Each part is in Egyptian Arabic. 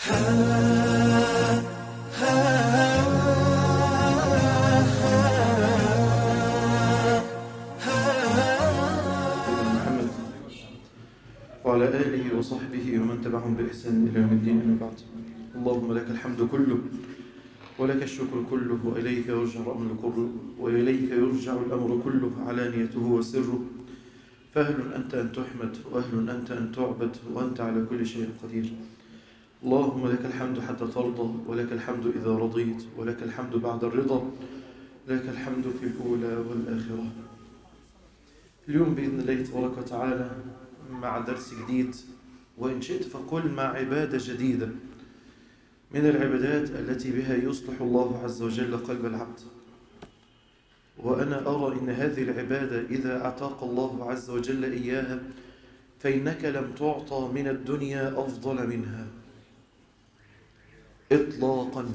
محمد وعلى آله وصحبه ومن تبعهم بإحسان إلى يوم الدين أما بعد اللهم لك الحمد كله ولك الشكر كله وإليك يرجع الأمر كله وإليك يرجع الأمر كله علانيته وسره فأهل أنت أن تحمد وأهل أنت أن تعبد وأنت على كل شيء قدير اللهم لك الحمد حتى ترضى ولك الحمد إذا رضيت ولك الحمد بعد الرضا لك الحمد في الأولى والآخرة اليوم بإذن الله تبارك وتعالى مع درس جديد وإن شئت فقل مع عبادة جديدة من العبادات التي بها يصلح الله عز وجل قلب العبد وأنا أرى إن هذه العبادة إذا أعطاك الله عز وجل إياها فإنك لم تعطى من الدنيا أفضل منها إطلاقا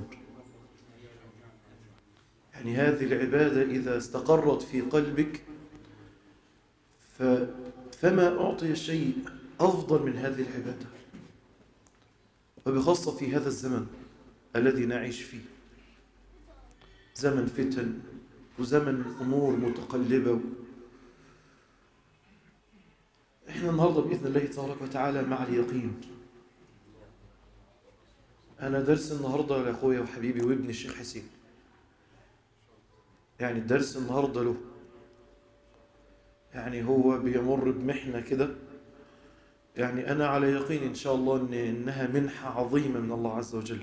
يعني هذه العبادة إذا استقرت في قلبك ف... فما أعطي شيء أفضل من هذه العبادة وبخاصة في هذا الزمن الذي نعيش فيه زمن فتن وزمن أمور متقلبة إحنا النهاردة بإذن الله تبارك وتعالى مع اليقين أنا درس النهاردة لأخويا وحبيبي وابني الشيخ حسين يعني الدرس النهاردة له يعني هو بيمر بمحنة كده يعني أنا على يقين إن شاء الله إن إنها منحة عظيمة من الله عز وجل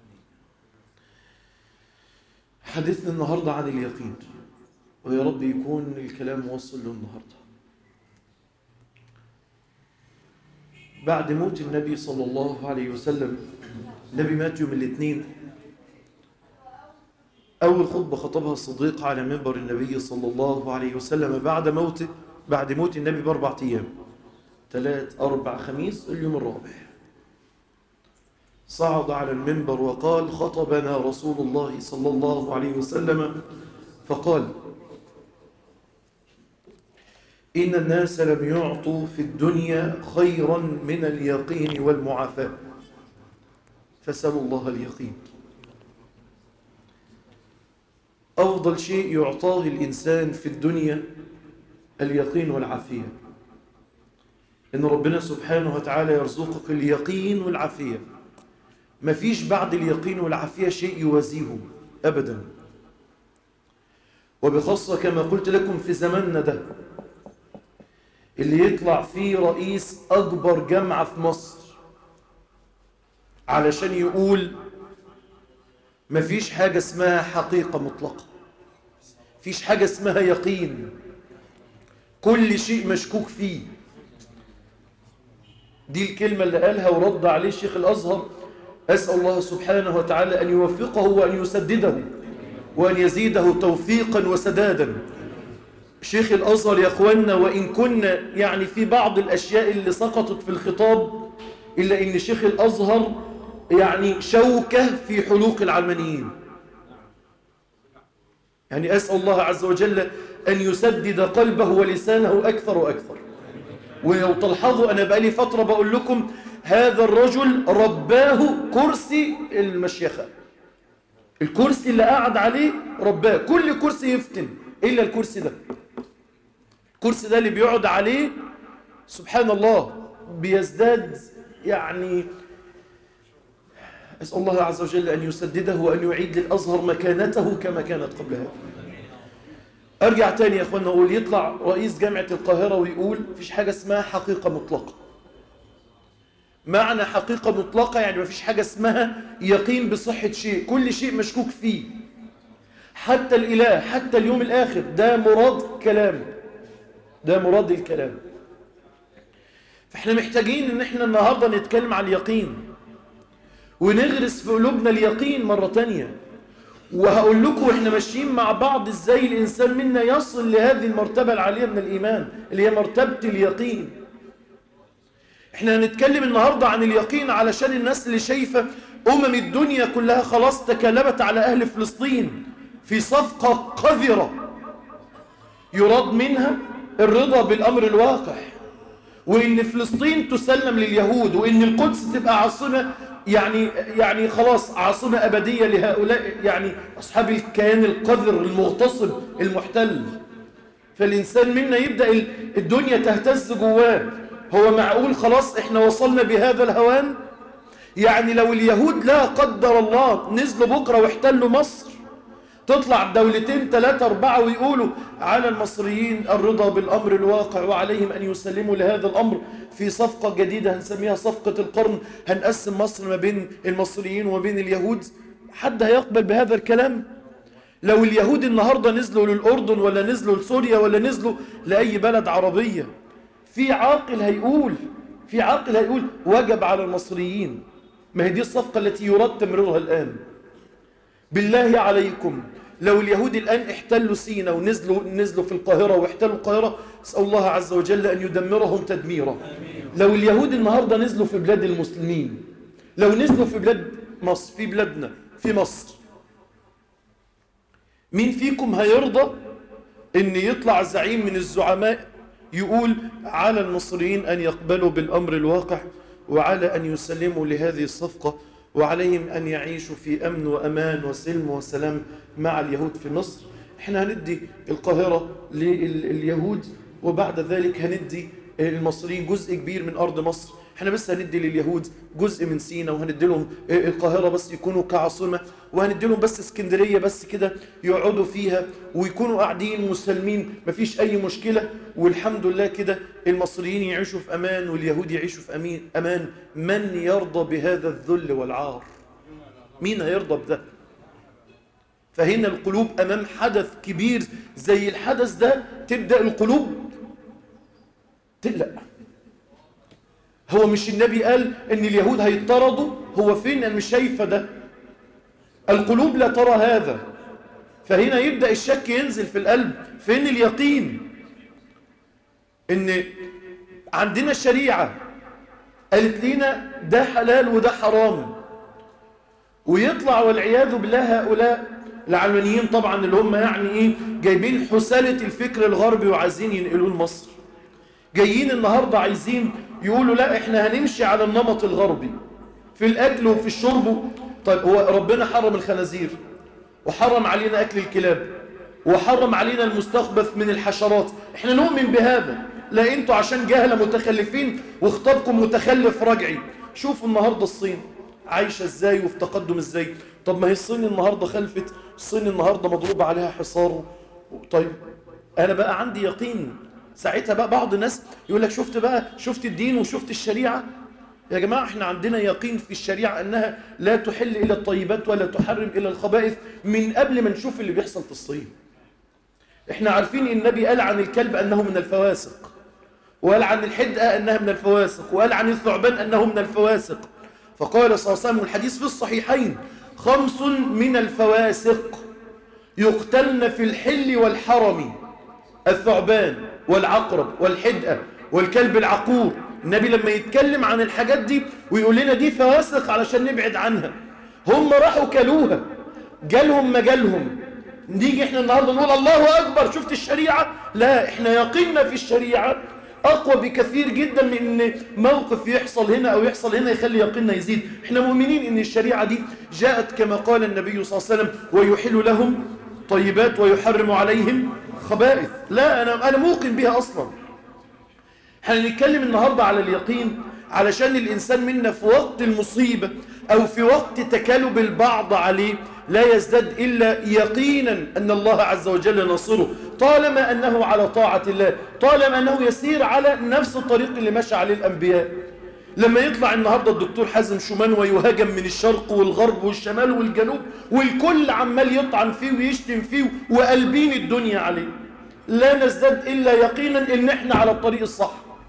حديثنا النهاردة عن اليقين ويا رب يكون الكلام موصل له النهاردة بعد موت النبي صلى الله عليه وسلم النبي مات يوم الاثنين أول خطبة خطبها الصديق على منبر النبي صلى الله عليه وسلم بعد موته بعد موت النبي بأربعة أيام ثلاث أربع خميس اليوم الرابع صعد على المنبر وقال خطبنا رسول الله صلى الله عليه وسلم فقال إن الناس لم يعطوا في الدنيا خيرا من اليقين والمعافاة فسألوا الله اليقين أفضل شيء يعطاه الإنسان في الدنيا اليقين والعافية إن ربنا سبحانه وتعالى يرزقك اليقين والعافية ما فيش بعد اليقين والعافية شيء يوازيهم أبدا وبخاصة كما قلت لكم في زماننا ده اللي يطلع فيه رئيس أكبر جامعة في مصر علشان يقول مفيش حاجة اسمها حقيقة مطلقة فيش حاجة اسمها يقين كل شيء مشكوك فيه دي الكلمة اللي قالها ورد عليه الشيخ الأزهر أسأل الله سبحانه وتعالى أن يوفقه وأن يسدده وأن يزيده توفيقا وسدادا شيخ الأزهر يا أخوانا وإن كنا يعني في بعض الأشياء اللي سقطت في الخطاب إلا أن شيخ الأزهر يعني شوكة في حلوق العلمانيين يعني أسأل الله عز وجل أن يسدد قلبه ولسانه أكثر وأكثر ولو تلحظوا أنا بقالي فترة بقول لكم هذا الرجل رباه كرسي المشيخة الكرسي اللي قاعد عليه رباه كل كرسي يفتن إلا الكرسي ده الكرسي ده اللي بيقعد عليه سبحان الله بيزداد يعني أسأل الله عز وجل أن يسدده وأن يعيد للأزهر مكانته كما كانت قبل هذا أرجع تاني يا أخوانا أقول يطلع رئيس جامعة القاهرة ويقول فيش حاجة اسمها حقيقة مطلقة معنى حقيقة مطلقة يعني ما فيش حاجة اسمها يقين بصحة شيء كل شيء مشكوك فيه حتى الإله حتى اليوم الآخر ده مراد كلام ده مراد الكلام فاحنا محتاجين ان احنا النهاردة نتكلم عن اليقين ونغرس في قلوبنا اليقين مرة تانية وهقول لكم احنا ماشيين مع بعض ازاي الانسان منا يصل لهذه المرتبة العالية من الايمان اللي هي مرتبة اليقين احنا هنتكلم النهاردة عن اليقين علشان الناس اللي شايفة امم الدنيا كلها خلاص تكلمت على اهل فلسطين في صفقة قذرة يراد منها الرضا بالامر الواقع وان فلسطين تسلم لليهود وان القدس تبقى عاصمة يعني يعني خلاص عاصمة أبدية لهؤلاء يعني أصحاب الكيان القذر المغتصب المحتل فالإنسان منا يبدأ الدنيا تهتز جواه هو معقول خلاص احنا وصلنا بهذا الهوان يعني لو اليهود لا قدر الله نزلوا بكرة واحتلوا مصر تطلع دولتين ثلاثة أربعة ويقولوا على المصريين الرضا بالأمر الواقع وعليهم أن يسلموا لهذا الأمر في صفقة جديدة هنسميها صفقة القرن هنقسم مصر ما بين المصريين وما بين اليهود حد هيقبل بهذا الكلام لو اليهود النهاردة نزلوا للأردن ولا نزلوا لسوريا ولا نزلوا لأي بلد عربية في عاقل هيقول في عاقل هيقول وجب على المصريين ما هي دي الصفقة التي يراد تمريرها الآن بالله عليكم لو اليهود الآن احتلوا سينا ونزلوا نزلوا في القاهرة واحتلوا القاهرة اسأل الله عز وجل أن يدمرهم تدميرا لو اليهود النهاردة نزلوا في بلاد المسلمين لو نزلوا في بلاد مصر في بلادنا في مصر مين فيكم هيرضى ان يطلع زعيم من الزعماء يقول على المصريين أن يقبلوا بالأمر الواقع وعلى أن يسلموا لهذه الصفقة وعليهم أن يعيشوا في أمن وأمان وسلم وسلام مع اليهود في مصر احنا هندي القاهرة لليهود وبعد ذلك هندي المصريين جزء كبير من أرض مصر احنا بس هندي لليهود جزء من سينا وهندي لهم القاهرة بس يكونوا كعاصمة وهندي لهم بس اسكندرية بس كده يقعدوا فيها ويكونوا قاعدين مسلمين مفيش أي مشكلة والحمد لله كده المصريين يعيشوا في أمان واليهود يعيشوا في أمين أمان من يرضى بهذا الذل والعار مين هيرضى بده فهنا القلوب أمام حدث كبير زي الحدث ده تبدأ القلوب تقلق هو مش النبي قال ان اليهود هيطردوا هو فين انا مش شايفه ده القلوب لا ترى هذا فهنا يبدأ الشك ينزل في القلب فين اليقين ان عندنا الشريعة قالت لنا ده حلال وده حرام ويطلع والعياذ بالله هؤلاء العلمانيين طبعا اللي هم يعني ايه جايبين حسالة الفكر الغربي وعايزين ينقلوه لمصر جايين النهاردة عايزين يقولوا لا احنا هنمشي على النمط الغربي في الاكل وفي الشرب طيب هو ربنا حرم الخنازير وحرم علينا اكل الكلاب وحرم علينا المستخبث من الحشرات احنا نؤمن بهذا لا انتوا عشان جهلة متخلفين واخطابكم متخلف رجعي شوفوا النهاردة الصين عايشة ازاي وفي تقدم ازاي طب ما هي الصين النهاردة خلفت الصين النهاردة مضروب عليها حصار طيب انا بقى عندي يقين ساعتها بقى بعض الناس يقول لك شفت بقى شفت الدين وشفت الشريعة يا جماعة احنا عندنا يقين في الشريعة انها لا تحل الى الطيبات ولا تحرم الى الخبائث من قبل ما نشوف اللي بيحصل في الصين احنا عارفين ان النبي قال عن الكلب انه من الفواسق وقال عن الحدقة انها من الفواسق وقال عن الثعبان انه من الفواسق فقال صلى الله عليه وسلم الحديث في الصحيحين خمس من الفواسق يقتلن في الحل والحرم الثعبان والعقرب والحدقة والكلب العقور النبي لما يتكلم عن الحاجات دي ويقول لنا دي فواسق علشان نبعد عنها هم راحوا كلوها جالهم مجالهم نيجي احنا النهاردة نقول الله أكبر شفت الشريعة لا احنا يقيننا في الشريعة أقوى بكثير جدا من ان موقف يحصل هنا أو يحصل هنا يخلي يقيننا يزيد احنا مؤمنين ان الشريعة دي جاءت كما قال النبي صلى الله عليه وسلم ويحل لهم طيبات ويحرم عليهم خبائث لا أنا, أنا موقن بها أصلا هنتكلم النهاردة على اليقين علشان الإنسان منا في وقت المصيبة أو في وقت تكالب البعض عليه لا يزداد إلا يقينا أن الله عز وجل نصره طالما أنه على طاعة الله طالما أنه يسير على نفس الطريق اللي مشى عليه الأنبياء لما يطلع النهاردة الدكتور حازم شومان ويهاجم من الشرق والغرب والشمال والجنوب والكل عمال يطعن فيه ويشتم فيه وقلبين الدنيا عليه لا نزداد إلا يقينا إن احنا على الطريق الصح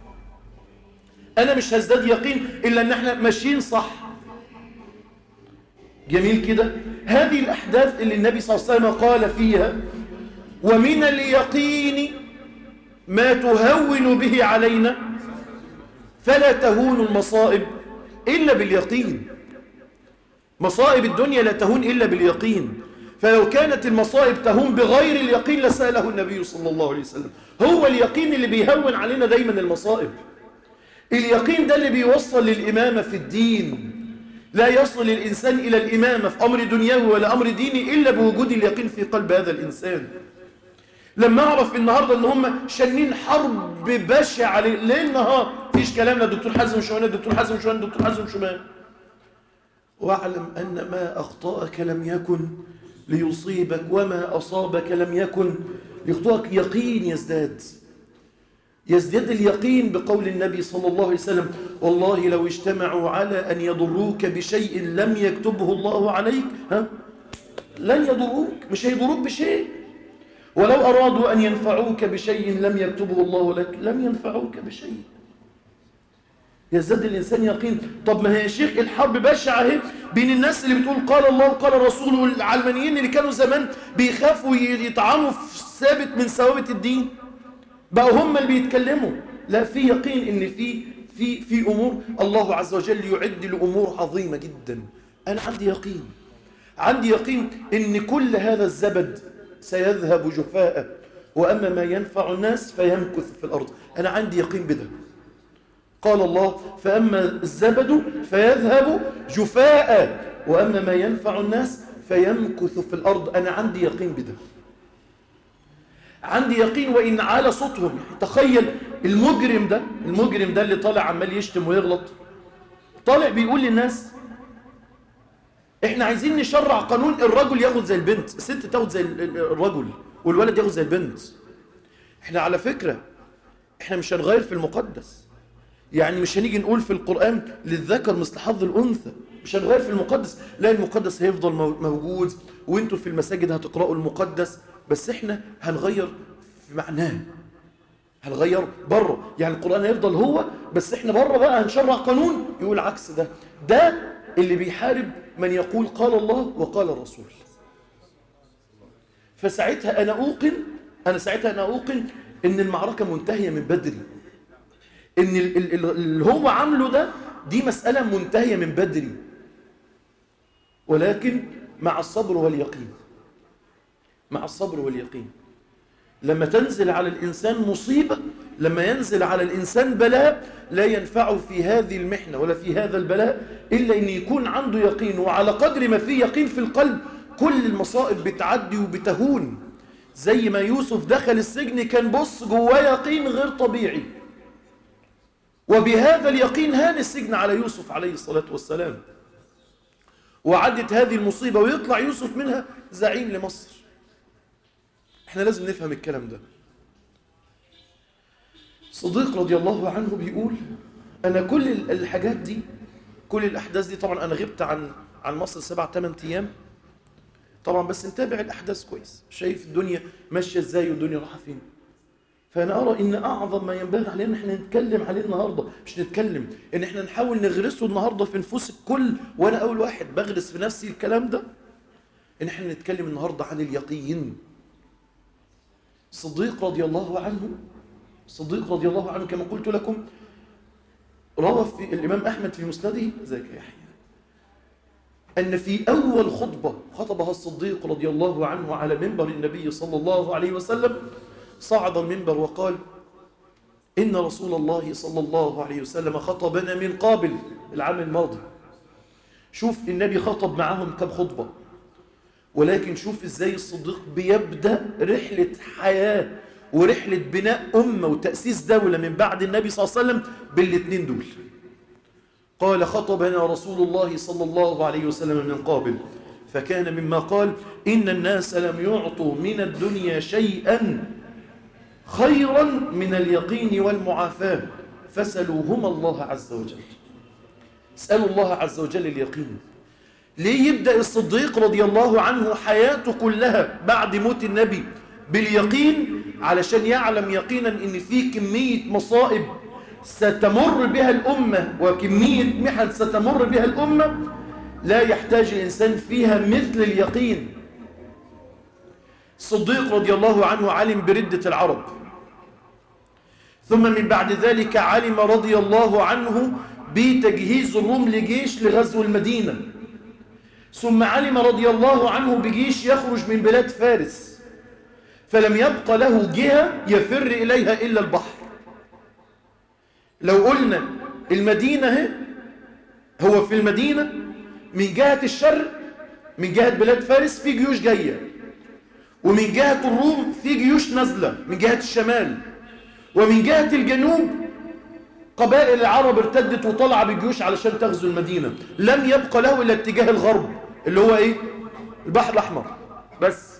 أنا مش هزداد يقين إلا أن احنا ماشيين صح جميل كده هذه الأحداث اللي النبي صلى الله عليه وسلم قال فيها ومن اليقين ما تهون به علينا فلا تهون المصائب إلا باليقين مصائب الدنيا لا تهون إلا باليقين فلو كانت المصائب تهون بغير اليقين لسأله النبي صلى الله عليه وسلم هو اليقين اللي بيهون علينا دايما المصائب اليقين ده اللي بيوصل للإمامة في الدين لا يصل الإنسان إلى الإمامة في أمر دنيوي ولا أمر ديني إلا بوجود اليقين في قلب هذا الإنسان لما أعرف النهاردة أن هم شنين حرب بشعة ليل نهار فيش كلام لا دكتور حازم شومان دكتور حازم شومان دكتور حازم شومان واعلم أن ما أخطأك لم يكن ليصيبك وما أصابك لم يكن ليخطئك يقين يزداد يزداد اليقين بقول النبي صلى الله عليه وسلم والله لو اجتمعوا على أن يضروك بشيء لم يكتبه الله عليك ها لن يضروك مش هيضروك بشيء ولو أرادوا أن ينفعوك بشيء لم يكتبه الله لك لم ينفعوك بشيء يزداد الإنسان يقين طب ما هي يا شيخ الحرب بشعة اهي بين الناس اللي بتقول قال الله وقال الرسول والعلمانيين اللي كانوا زمان بيخافوا يطعنوا في ثابت من ثوابت الدين بقوا هم اللي بيتكلموا لا في يقين ان في في في امور الله عز وجل يعد لامور عظيمه جدا انا عندي يقين عندي يقين ان كل هذا الزبد سيذهب جفاء واما ما ينفع الناس فيمكث في الارض انا عندي يقين بده قال الله فاما الزبد فيذهب جفاء واما ما ينفع الناس فيمكث في الارض انا عندي يقين بده عندي يقين وإن عالى صوتهم تخيل المجرم ده المجرم ده اللي طالع عمال يشتم ويغلط طالع بيقول للناس احنا عايزين نشرع قانون الرجل ياخد زي البنت الست تاخد زي الرجل والولد ياخد زي البنت احنا على فكرة احنا مش هنغير في المقدس يعني مش هنيجي نقول في القرآن للذكر مثل حظ الأنثى مش هنغير في المقدس لا المقدس هيفضل موجود وانتوا في المساجد هتقرأوا المقدس بس احنا هنغير في معناه هنغير بره يعني القرآن هيفضل هو بس احنا بره بقى هنشرع قانون يقول عكس ده ده اللي بيحارب من يقول قال الله وقال الرسول فساعتها انا اوقن انا ساعتها انا اوقن ان المعركة منتهية من بدري ان اللي هو عامله ده دي مسألة منتهية من بدري ولكن مع الصبر واليقين مع الصبر واليقين لما تنزل على الإنسان مصيبة لما ينزل على الإنسان بلاء لا ينفعه في هذه المحنة ولا في هذا البلاء إلا أن يكون عنده يقين وعلى قدر ما فيه يقين في القلب كل المصائب بتعدي وبتهون زي ما يوسف دخل السجن كان بص جواه يقين غير طبيعي وبهذا اليقين هان السجن على يوسف عليه الصلاة والسلام وعدت هذه المصيبة ويطلع يوسف منها زعيم لمصر احنا لازم نفهم الكلام ده صديق رضي الله عنه بيقول انا كل الحاجات دي كل الاحداث دي طبعا انا غبت عن عن مصر سبع ثمان ايام طبعا بس نتابع الاحداث كويس شايف الدنيا ماشيه ازاي والدنيا رايحه فين فانا ارى ان اعظم ما ينبغي علينا ان احنا نتكلم عليه النهارده مش نتكلم ان احنا نحاول نغرسه النهارده في نفوس الكل وانا اول واحد بغرس في نفسي الكلام ده ان احنا نتكلم النهارده عن اليقين صديق رضي الله عنه صديق رضي الله عنه كما قلت لكم روى في الإمام أحمد في مسنده ذاك يحيى أن في أول خطبة خطبها الصديق رضي الله عنه على منبر النبي صلى الله عليه وسلم صعد المنبر وقال إن رسول الله صلى الله عليه وسلم خطبنا من قابل العام الماضي شوف النبي خطب معهم كم خطبة ولكن شوف ازاي الصديق بيبدأ رحلة حياة ورحلة بناء أمة وتأسيس دولة من بعد النبي صلى الله عليه وسلم بالاثنين دول قال خطبنا رسول الله صلى الله عليه وسلم من قابل فكان مما قال إن الناس لم يعطوا من الدنيا شيئا خيرا من اليقين والمعافاة فسلوهما الله عز وجل اسألوا الله عز وجل اليقين ليه يبدأ الصديق رضي الله عنه حياته كلها بعد موت النبي باليقين علشان يعلم يقينا ان في كمية مصائب ستمر بها الأمة وكمية محن ستمر بها الأمة لا يحتاج الإنسان فيها مثل اليقين الصديق رضي الله عنه علم بردة العرب ثم من بعد ذلك علم رضي الله عنه بتجهيز الروم لجيش لغزو المدينة ثم علم رضي الله عنه بجيش يخرج من بلاد فارس فلم يبق له جهة يفر إليها إلا البحر لو قلنا المدينة هي هو في المدينة من جهة الشرق من جهة بلاد فارس في جيوش جاية ومن جهة الروم في جيوش نازلة من جهة الشمال ومن جهة الجنوب قبائل العرب ارتدت وطلع بالجيوش علشان تغزو المدينة لم يبقى له إلا اتجاه الغرب اللي هو إيه البحر الأحمر بس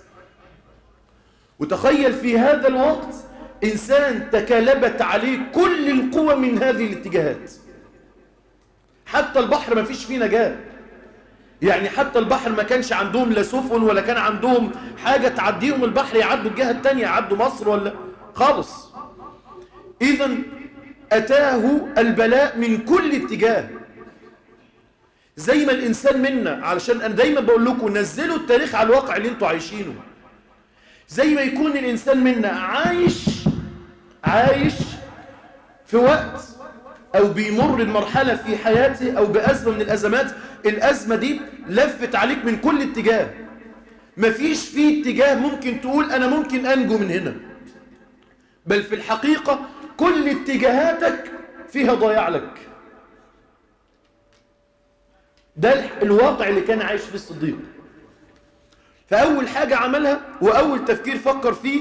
وتخيل في هذا الوقت إنسان تكالبت عليه كل القوى من هذه الاتجاهات حتى البحر ما فيش فيه نجاة يعني حتى البحر ما كانش عندهم لا سفن ولا كان عندهم حاجة تعديهم البحر يعدوا الجهة التانية يعدوا مصر ولا خالص إذا أتاه البلاء من كل اتجاه زي ما الإنسان منا علشان أنا دايما بقول لكم نزلوا التاريخ على الواقع اللي انتوا عايشينه زي ما يكون الإنسان منا عايش عايش في وقت أو بيمر المرحلة في حياته أو بأزمة من الأزمات الأزمة دي لفت عليك من كل اتجاه مفيش فيه اتجاه ممكن تقول أنا ممكن أنجو من هنا بل في الحقيقة كل اتجاهاتك فيها ضياع لك ده الواقع اللي كان عايش فيه الصديق فأول حاجة عملها وأول تفكير فكر فيه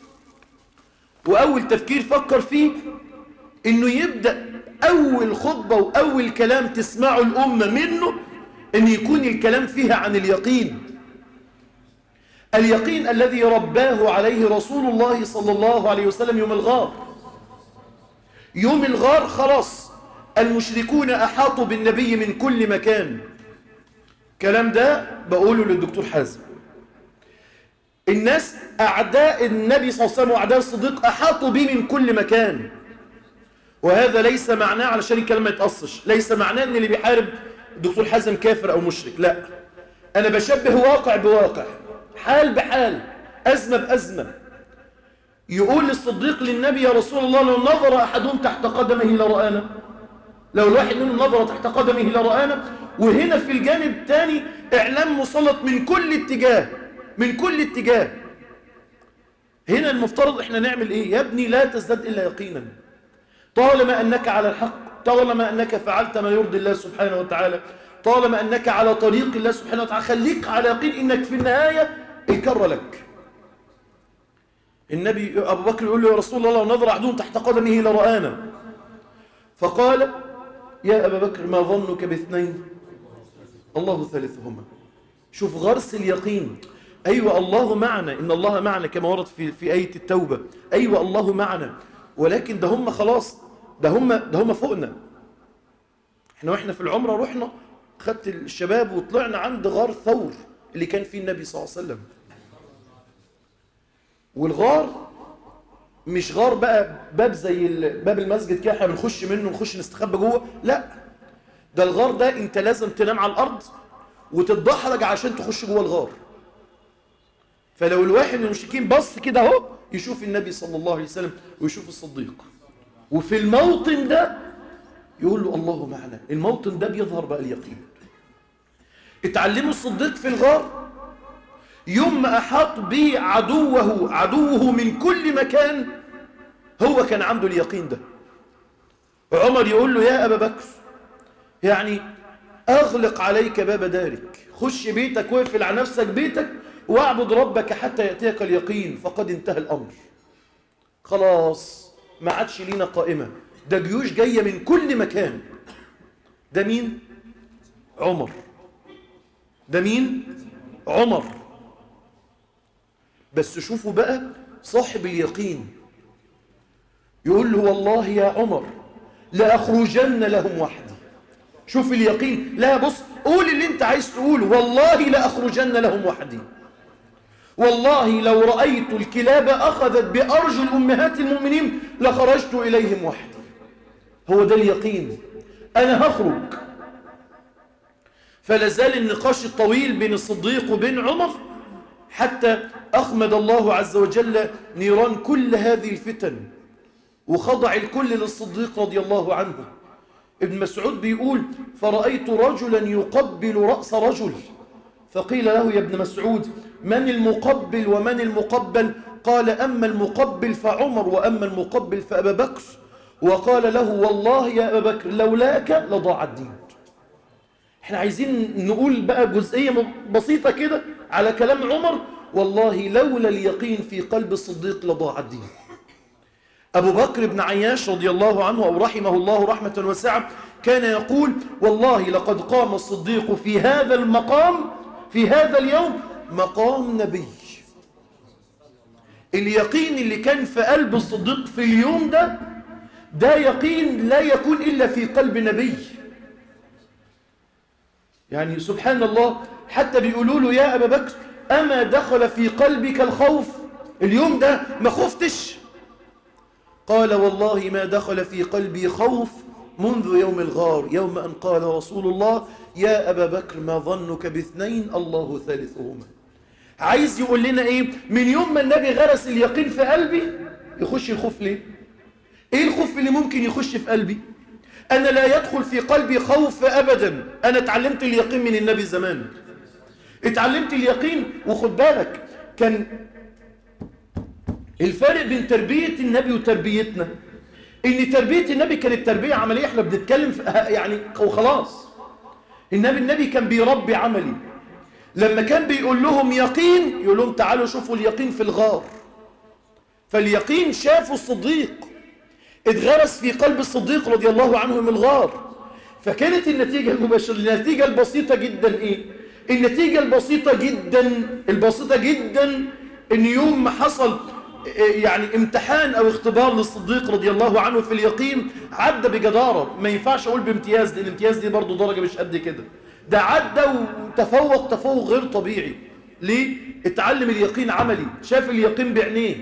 وأول تفكير فكر فيه إنه يبدأ أول خطبة وأول كلام تسمعه الأمة منه إن يكون الكلام فيها عن اليقين اليقين الذي رباه عليه رسول الله صلى الله عليه وسلم يوم الغار يوم الغار خلاص المشركون أحاطوا بالنبي من كل مكان كلام ده بقوله للدكتور حازم الناس أعداء النبي صلى الله عليه وسلم وأعداء الصديق أحاطوا به من كل مكان وهذا ليس معناه علشان الكلام ما يتقصش ليس معناه ان اللي بيحارب الدكتور حازم كافر او مشرك لا انا بشبه واقع بواقع حال بحال ازمه بازمه يقول الصديق للنبي يا رسول الله لو نظر احدهم تحت قدمه لرآنا لو الواحد منهم نظر تحت قدمه لرآنا وهنا في الجانب الثاني اعلام مسلط من كل اتجاه من كل اتجاه هنا المفترض احنا نعمل ايه يا ابني لا تزداد الا يقينا طالما أنك على الحق طالما أنك فعلت ما يرضي الله سبحانه وتعالى طالما أنك على طريق الله سبحانه وتعالى خليك على يقين أنك في النهاية الكر لك النبي أبو بكر يقول له يا رسول الله لو نظر أحدهم تحت قدمه لرآنا فقال يا أبا بكر ما ظنك باثنين الله ثالثهما شوف غرس اليقين أيوة الله معنا إن الله معنا كما ورد في, في آية التوبة أيوة الله معنا ولكن ده هم خلاص ده هم ده هم فوقنا احنا واحنا في العمره رحنا خدت الشباب وطلعنا عند غار ثور اللي كان فيه النبي صلى الله عليه وسلم والغار مش غار بقى باب زي باب المسجد كده احنا بنخش منه ونخش نستخبى جوه لا ده الغار ده انت لازم تنام على الارض وتتدحرج عشان تخش جوه الغار فلو الواحد من المشركين بص كده اهو يشوف النبي صلى الله عليه وسلم ويشوف الصديق وفي الموطن ده يقول له الله معنا الموطن ده بيظهر بقى اليقين اتعلموا الصديق في الغار يوم ما أحاط به عدوه عدوه من كل مكان هو كان عنده اليقين ده عمر يقول له يا أبا بكر يعني أغلق عليك باب دارك خش بيتك واقفل على نفسك بيتك واعبد ربك حتى يأتيك اليقين فقد انتهى الأمر خلاص ما عادش لينا قائمة ده جيوش جاية من كل مكان ده مين؟ عمر ده مين؟ عمر بس شوفوا بقى صاحب اليقين يقول له والله يا عمر لأخرجن لهم وحدي شوف اليقين لا بص قول اللي انت عايز تقوله والله لأخرجن لهم وحدي والله لو رأيت الكلاب أخذت بأرجل أمهات المؤمنين لخرجت إليهم وحدي هو ده اليقين أنا هخرج فلازال النقاش الطويل بين الصديق وبين عمر حتى أخمد الله عز وجل نيران كل هذه الفتن وخضع الكل للصديق رضي الله عنه ابن مسعود بيقول فرأيت رجلا يقبل رأس رجل فقيل له يا ابن مسعود من المقبل ومن المقبل قال أما المقبل فعمر وأما المقبل فأبا بكر وقال له والله يا أبا بكر لولاك لضاع الدين احنا عايزين نقول بقى جزئية بسيطة كده على كلام عمر والله لولا اليقين في قلب الصديق لضاع الدين أبو بكر بن عياش رضي الله عنه أو رحمه الله رحمة واسعة كان يقول والله لقد قام الصديق في هذا المقام في هذا اليوم مقام نبي اليقين اللي كان في قلب الصديق في اليوم ده ده يقين لا يكون إلا في قلب نبي يعني سبحان الله حتى بيقولوا له يا أبا بكر أما دخل في قلبك الخوف اليوم ده ما خفتش قال والله ما دخل في قلبي خوف منذ يوم الغار يوم أن قال رسول الله يا أبا بكر ما ظنك باثنين الله ثالثهما عايز يقول لنا إيه من يوم ما النبي غرس اليقين في قلبي يخش الخوف ليه إيه الخوف اللي ممكن يخش في قلبي أنا لا يدخل في قلبي خوف أبدا أنا اتعلمت اليقين من النبي زمان اتعلمت اليقين وخد بالك كان الفرق بين تربية النبي وتربيتنا ان تربية النبي كانت تربية عملية احنا بنتكلم في يعني وخلاص النبي النبي كان بيربي عملي لما كان بيقول لهم يقين يقول لهم تعالوا شوفوا اليقين في الغار فاليقين شافوا الصديق اتغرس في قلب الصديق رضي الله عنه من الغار فكانت النتيجة المباشرة النتيجة البسيطة جدا ايه النتيجة البسيطة جدا البسيطة جدا ان يوم ما حصل يعني امتحان او اختبار للصديق رضي الله عنه في اليقين عدى بجدارة ما ينفعش اقول بامتياز لان الامتياز دي برضو درجة مش قد كده ده عدى وتفوق تفوق غير طبيعي ليه؟ اتعلم اليقين عملي شاف اليقين بعينيه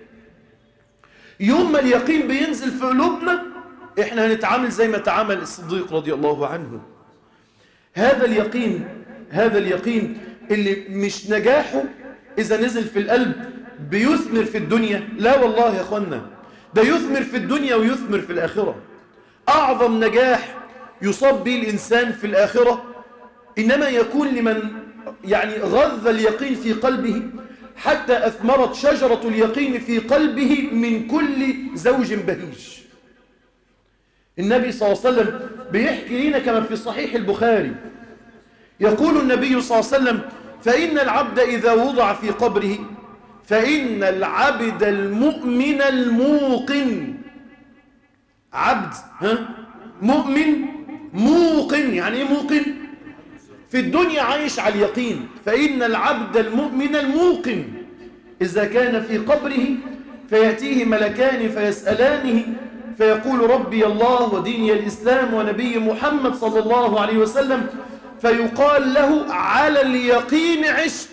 يوم ما اليقين بينزل في قلوبنا احنا هنتعامل زي ما تعامل الصديق رضي الله عنه هذا اليقين هذا اليقين اللي مش نجاحه إذا نزل في القلب بيثمر في الدنيا لا والله يا أخوانا ده يثمر في الدنيا ويثمر في الآخرة أعظم نجاح يصاب به الإنسان في الآخرة إنما يكون لمن يعني غذ اليقين في قلبه حتى أثمرت شجرة اليقين في قلبه من كل زوج بهيج النبي صلى الله عليه وسلم بيحكي لنا كما في صحيح البخاري يقول النبي صلى الله عليه وسلم فإن العبد إذا وضع في قبره فإن العبد المؤمن الموقن عبد ها مؤمن موقن يعني ايه موقن في الدنيا عايش على اليقين فإن العبد المؤمن الموقن إذا كان في قبره فيأتيه ملكان فيسألانه فيقول ربي الله وديني الإسلام ونبي محمد صلى الله عليه وسلم فيقال له على اليقين عشت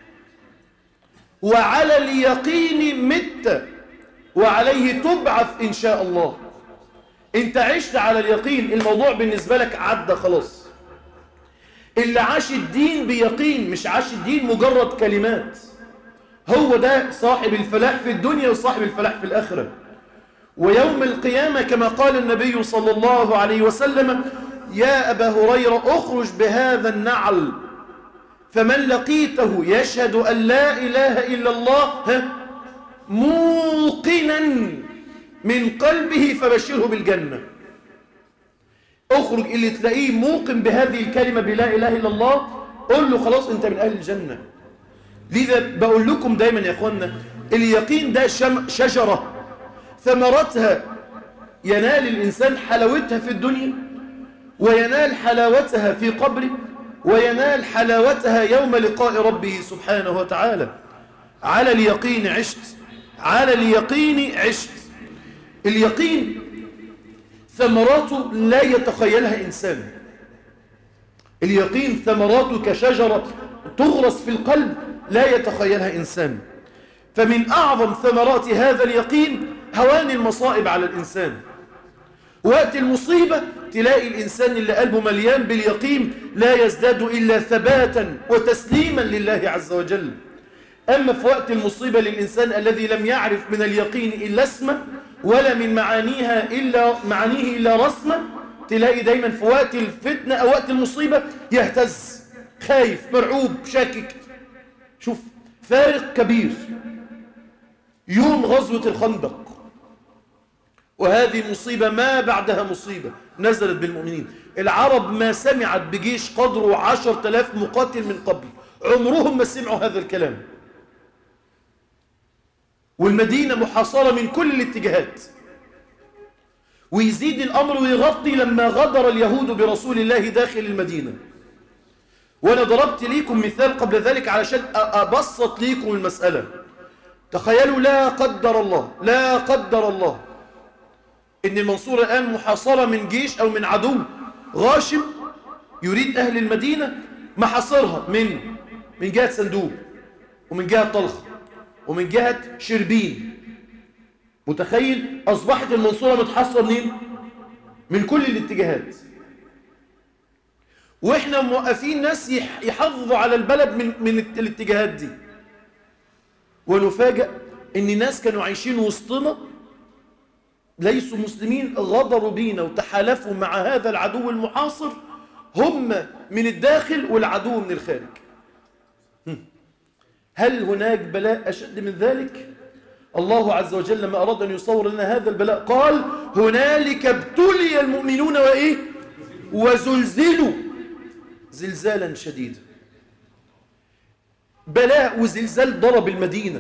وعلى اليقين مت وعليه تبعث إن شاء الله انت عشت على اليقين الموضوع بالنسبة لك عدى خلاص اللي عاش الدين بيقين مش عاش الدين مجرد كلمات هو ده صاحب الفلاح في الدنيا وصاحب الفلاح في الآخرة ويوم القيامة كما قال النبي صلى الله عليه وسلم يا أبا هريرة أخرج بهذا النعل فمن لقيته يشهد أن لا إله إلا الله موقنا من قلبه فبشره بالجنة اخرج اللي تلاقيه موقن بهذه الكلمة بلا إله إلا الله قل له خلاص انت من أهل الجنة لذا بقول لكم دايما يا أخوانا اليقين ده شجرة ثمرتها ينال الإنسان حلاوتها في الدنيا وينال حلاوتها في قبره وينال حلاوتها يوم لقاء ربه سبحانه وتعالى على اليقين عشت على اليقين عشت اليقين ثمراته لا يتخيلها إنسان اليقين ثمراته كشجرة تغرس في القلب لا يتخيلها إنسان فمن أعظم ثمرات هذا اليقين هوان المصائب على الإنسان وقت المصيبة تلاقي الإنسان اللي قلبه مليان باليقين لا يزداد إلا ثباتا وتسليما لله عز وجل أما في وقت المصيبة للإنسان الذي لم يعرف من اليقين إلا اسمه ولا من معانيها إلا معانيه إلا رسمه تلاقي دايما في وقت الفتنة أو وقت المصيبة يهتز خايف مرعوب شاكك شوف فارق كبير يوم غزوة الخندق وهذه مصيبة ما بعدها مصيبة نزلت بالمؤمنين العرب ما سمعت بجيش قدره عشر تلاف مقاتل من قبل عمرهم ما سمعوا هذا الكلام والمدينة محاصرة من كل الاتجاهات ويزيد الأمر ويغطي لما غدر اليهود برسول الله داخل المدينة وأنا ضربت ليكم مثال قبل ذلك علشان أبسط ليكم المسألة تخيلوا لا قدر الله لا قدر الله إن المنصورة الآن محاصرة من جيش أو من عدو غاشم يريد أهل المدينة محاصرها من من جهة صندوق ومن جهة طلخ ومن جهة شربين متخيل أصبحت المنصورة متحصرة منين من كل الاتجاهات وإحنا موقفين ناس يحافظوا على البلد من, من الاتجاهات دي ونفاجأ إن ناس كانوا عايشين وسطنا ليسوا مسلمين غدروا بينا وتحالفوا مع هذا العدو المحاصر هم من الداخل والعدو من الخارج هل هناك بلاء أشد من ذلك؟ الله عز وجل لما أراد أن يصور لنا هذا البلاء قال هنالك ابتلي المؤمنون وإيه؟ وزلزلوا زلزالا شديدا بلاء وزلزال ضرب المدينة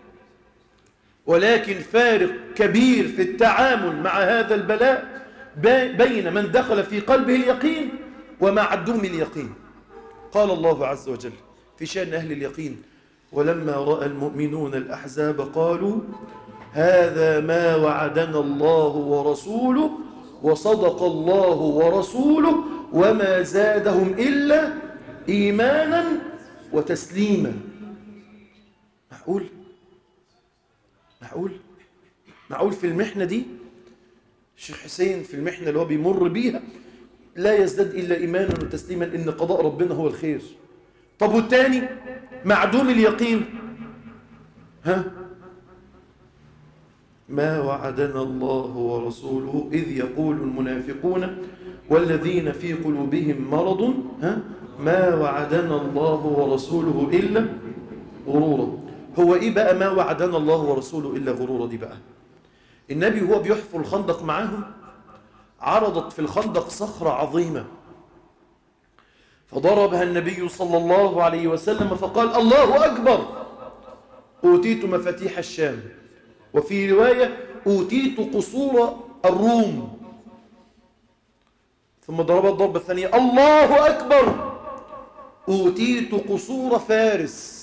ولكن فارق كبير في التعامل مع هذا البلاء بين من دخل في قلبه اليقين ومع عدوم اليقين قال الله عز وجل في شأن أهل اليقين ولما رأى المؤمنون الأحزاب قالوا هذا ما وعدنا الله ورسوله وصدق الله ورسوله وما زادهم إلا إيمانا وتسليما معقول معقول معقول في المحنة دي الشيخ حسين في المحنة اللي هو بيمر بيها لا يزداد إلا إيمانا وتسليما إن قضاء ربنا هو الخير طب والتاني معدوم اليقين ها ما وعدنا الله ورسوله إذ يقول المنافقون والذين في قلوبهم مرض ها ما وعدنا الله ورسوله إلا غرورا هو إيه بقى ما وعدنا الله ورسوله إلا غرورا دي بقى النبي هو بيحفر الخندق معاهم عرضت في الخندق صخرة عظيمة فضربها النبي صلى الله عليه وسلم فقال الله أكبر أوتيت مفاتيح الشام وفي رواية أوتيت قصور الروم ثم ضرب الضربة الثانية الله أكبر أوتيت قصور فارس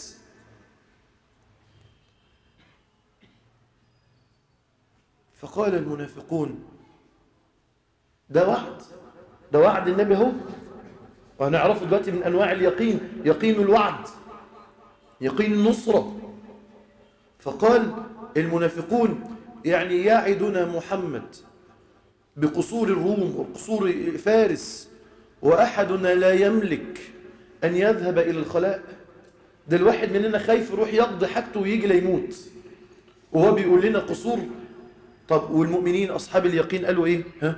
فقال المنافقون ده وعد ده وعد النبي هو وهنعرفه دلوقتي من أنواع اليقين يقين الوعد يقين النصرة فقال المنافقون يعني يعدنا محمد بقصور الروم وقصور فارس وأحدنا لا يملك أن يذهب إلى الخلاء ده الواحد مننا خايف يروح يقضي حاجته ويجي ليموت وهو بيقول لنا قصور طب والمؤمنين أصحاب اليقين قالوا إيه ها؟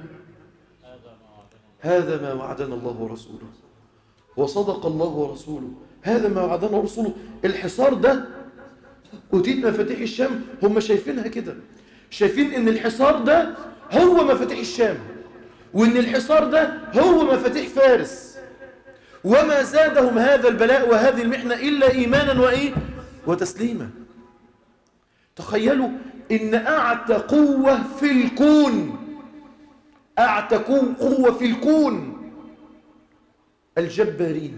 هذا ما وعدنا الله ورسوله وصدق الله ورسوله هذا ما وعدنا ورسوله الحصار ده أتيت مفاتيح الشام هم شايفينها كده شايفين ان الحصار ده هو مفاتيح الشام وان الحصار ده هو مفاتيح فارس وما زادهم هذا البلاء وهذه المحنة إلا إيمانا وإيه وتسليما تخيلوا إن أعتى قوة في الكون أعتى قوة في الكون الجبارين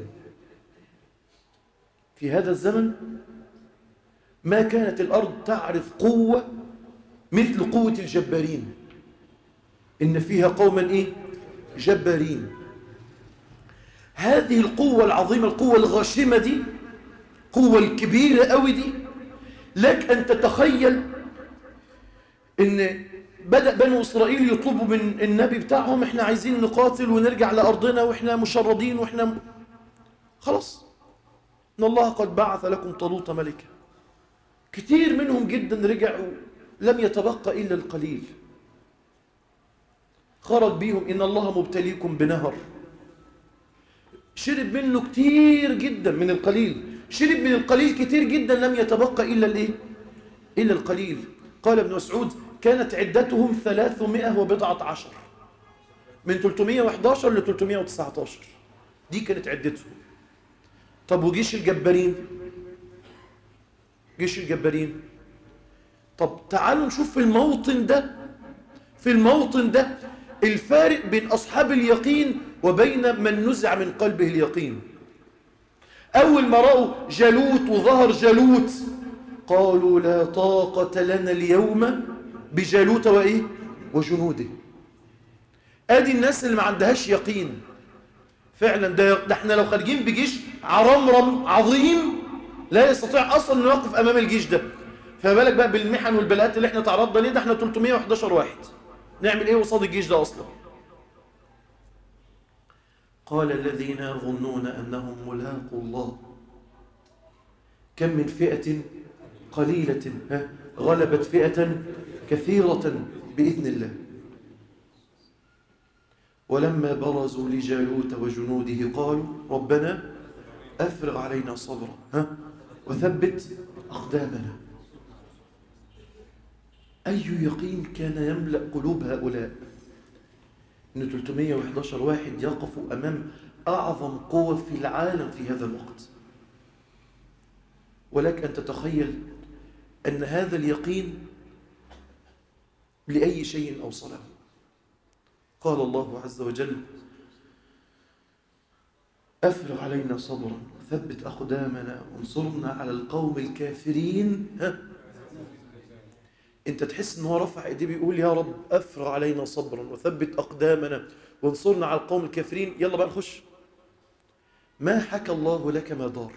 في هذا الزمن ما كانت الأرض تعرف قوة مثل قوة الجبارين إن فيها قوما إيه؟ جبارين هذه القوة العظيمة القوة الغاشمة دي قوة الكبيرة قوي دي لك أن تتخيل إن بدأ بنو إسرائيل يطلبوا من النبي بتاعهم إحنا عايزين نقاتل ونرجع لأرضنا وإحنا مشردين وإحنا م... خلاص إن الله قد بعث لكم طالوت ملكا كتير منهم جدا رجعوا لم يتبقى إلا القليل خرج بيهم إن الله مبتليكم بنهر شرب منه كتير جدا من القليل شرب من القليل كتير جدا لم يتبقى إلا الإيه؟ إلا القليل قال ابن مسعود كانت عدتهم ثلاثمائة وبضعة عشر من 311 ل 319 دي كانت عدتهم طب وجيش الجبارين جيش الجبارين طب تعالوا نشوف في الموطن ده في الموطن ده الفارق بين أصحاب اليقين وبين من نزع من قلبه اليقين أول ما رأوا جالوت وظهر جالوت قالوا لا طاقة لنا اليوم بجالوت وإيه وجنوده ادي الناس اللي ما عندهاش يقين فعلا ده, ده احنا لو خارجين بجيش عرمرم عظيم لا يستطيع اصلا انه يقف امام الجيش ده فما بالك بقى بالمحن والبلاءات اللي احنا تعرضنا ليه ده احنا 311 واحد نعمل ايه قصاد الجيش ده اصلا قال الذين يظنون انهم ملاقوا الله كم من فئه قليله ها غلبت فئه كثيره باذن الله ولما برزوا لجالوت وجنوده قالوا ربنا أفرغ علينا صبرا ها وثبت أقدامنا أي يقين كان يملأ قلوب هؤلاء إن 311 واحد يقفوا أمام أعظم قوة في العالم في هذا الوقت ولك أن تتخيل أن هذا اليقين لأي شيء أوصله قال الله عز وجل أفرغ علينا صبرا ثبت أقدامنا وانصرنا على القوم الكافرين ها انت تحس ان هو رفع ايديه بيقول يا رب افرغ علينا صبرا وثبت اقدامنا وانصرنا على القوم الكافرين يلا بقى نخش ما حكى الله لك ما دار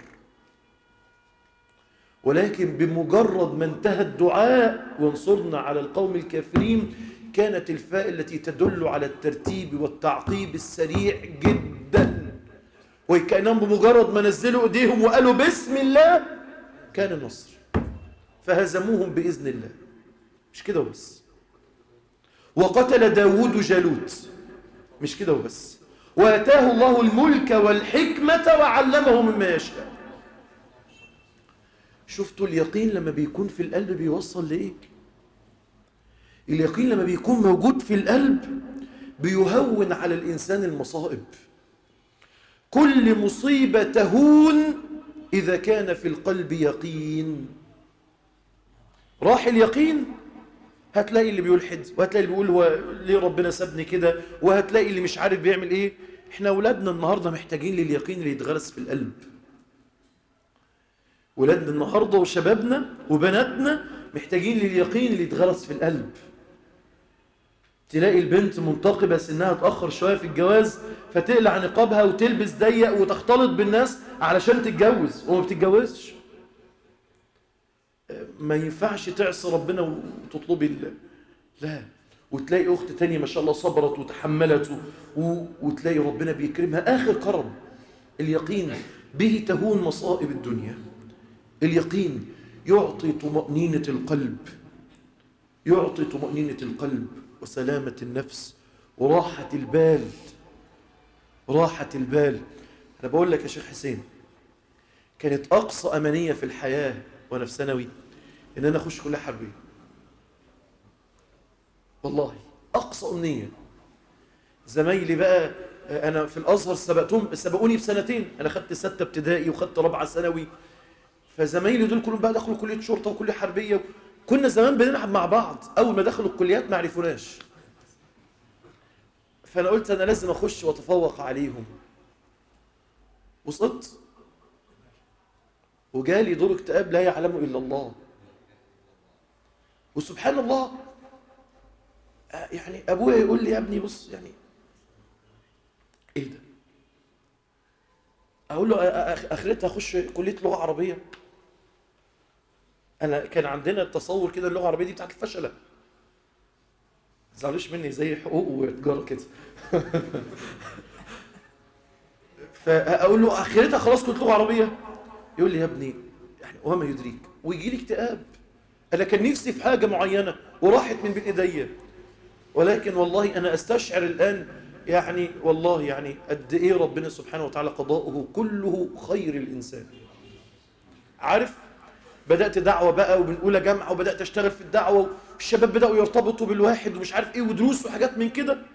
ولكن بمجرد ما انتهى الدعاء وانصرنا على القوم الكافرين كانت الفاء التي تدل على الترتيب والتعقيب السريع جدا وكأنهم بمجرد ما نزلوا ايديهم وقالوا بسم الله كان النصر فهزموهم بإذن الله مش كده وبس وقتل داود جالوت مش كده وبس واتاه الله الملك والحكمة وعلمه مما يشاء شفتوا اليقين لما بيكون في القلب بيوصل لإيه اليقين لما بيكون موجود في القلب بيهون على الإنسان المصائب كل مصيبة تهون إذا كان في القلب يقين راح اليقين هتلاقي اللي بيلحد وهتلاقي اللي بيقول هو ليه ربنا سابني كده وهتلاقي اللي مش عارف بيعمل ايه احنا اولادنا النهارده محتاجين لليقين اللي يتغرس في القلب ولادنا النهارده وشبابنا وبناتنا محتاجين لليقين اللي يتغرس في القلب تلاقي البنت منتقبة سنها تأخر شوية في الجواز فتقلع نقابها وتلبس ضيق وتختلط بالناس علشان تتجوز وما بتتجوزش ما ينفعش تعصي ربنا وتطلبي الله لا وتلاقي أخت تانية ما شاء الله صبرت وتحملت و... وتلاقي ربنا بيكرمها آخر كرم اليقين به تهون مصائب الدنيا اليقين يعطي طمأنينة القلب يعطي طمأنينة القلب وسلامة النفس وراحة البال راحة البال أنا بقول لك يا شيخ حسين كانت أقصى أمانية في الحياة وأنا في ثانوي إن أنا أخش كلية حربية والله أقصى أمنية زمايلي بقى أنا في الأزهر سبقتهم سبقوني بسنتين أنا خدت ستة ابتدائي وخدت رابعة ثانوي فزمايلي دول كلهم بقى دخلوا كلية شرطة وكلية حربية كنا زمان بنلعب مع بعض أول ما دخلوا الكليات ما عرفوناش فأنا قلت أنا لازم أخش وأتفوق عليهم وصلت وجالي دور اكتئاب لا يعلمه إلا الله وسبحان الله يعني أبويا يقول لي يا ابني بص يعني إيه ده أقول له آخرتها أخش كلية لغة عربية أنا كان عندنا التصور كده اللغة العربية دي بتاعت الفشلة تزعلوش مني زي حقوق وتجارة كده فأقول له آخرتها خلاص كنت لغة عربية يقول لي يا ابني يعني وما يدريك ويجي لي اكتئاب أنا كان نفسي في حاجة معينة وراحت من بين إيديا ولكن والله أنا أستشعر الآن يعني والله يعني قد إيه ربنا سبحانه وتعالى قضاؤه كله خير الإنسان عارف بدأت دعوة بقى وبنقول جامعة وبدأت أشتغل في الدعوة والشباب بدأوا يرتبطوا بالواحد ومش عارف إيه ودروس وحاجات من كده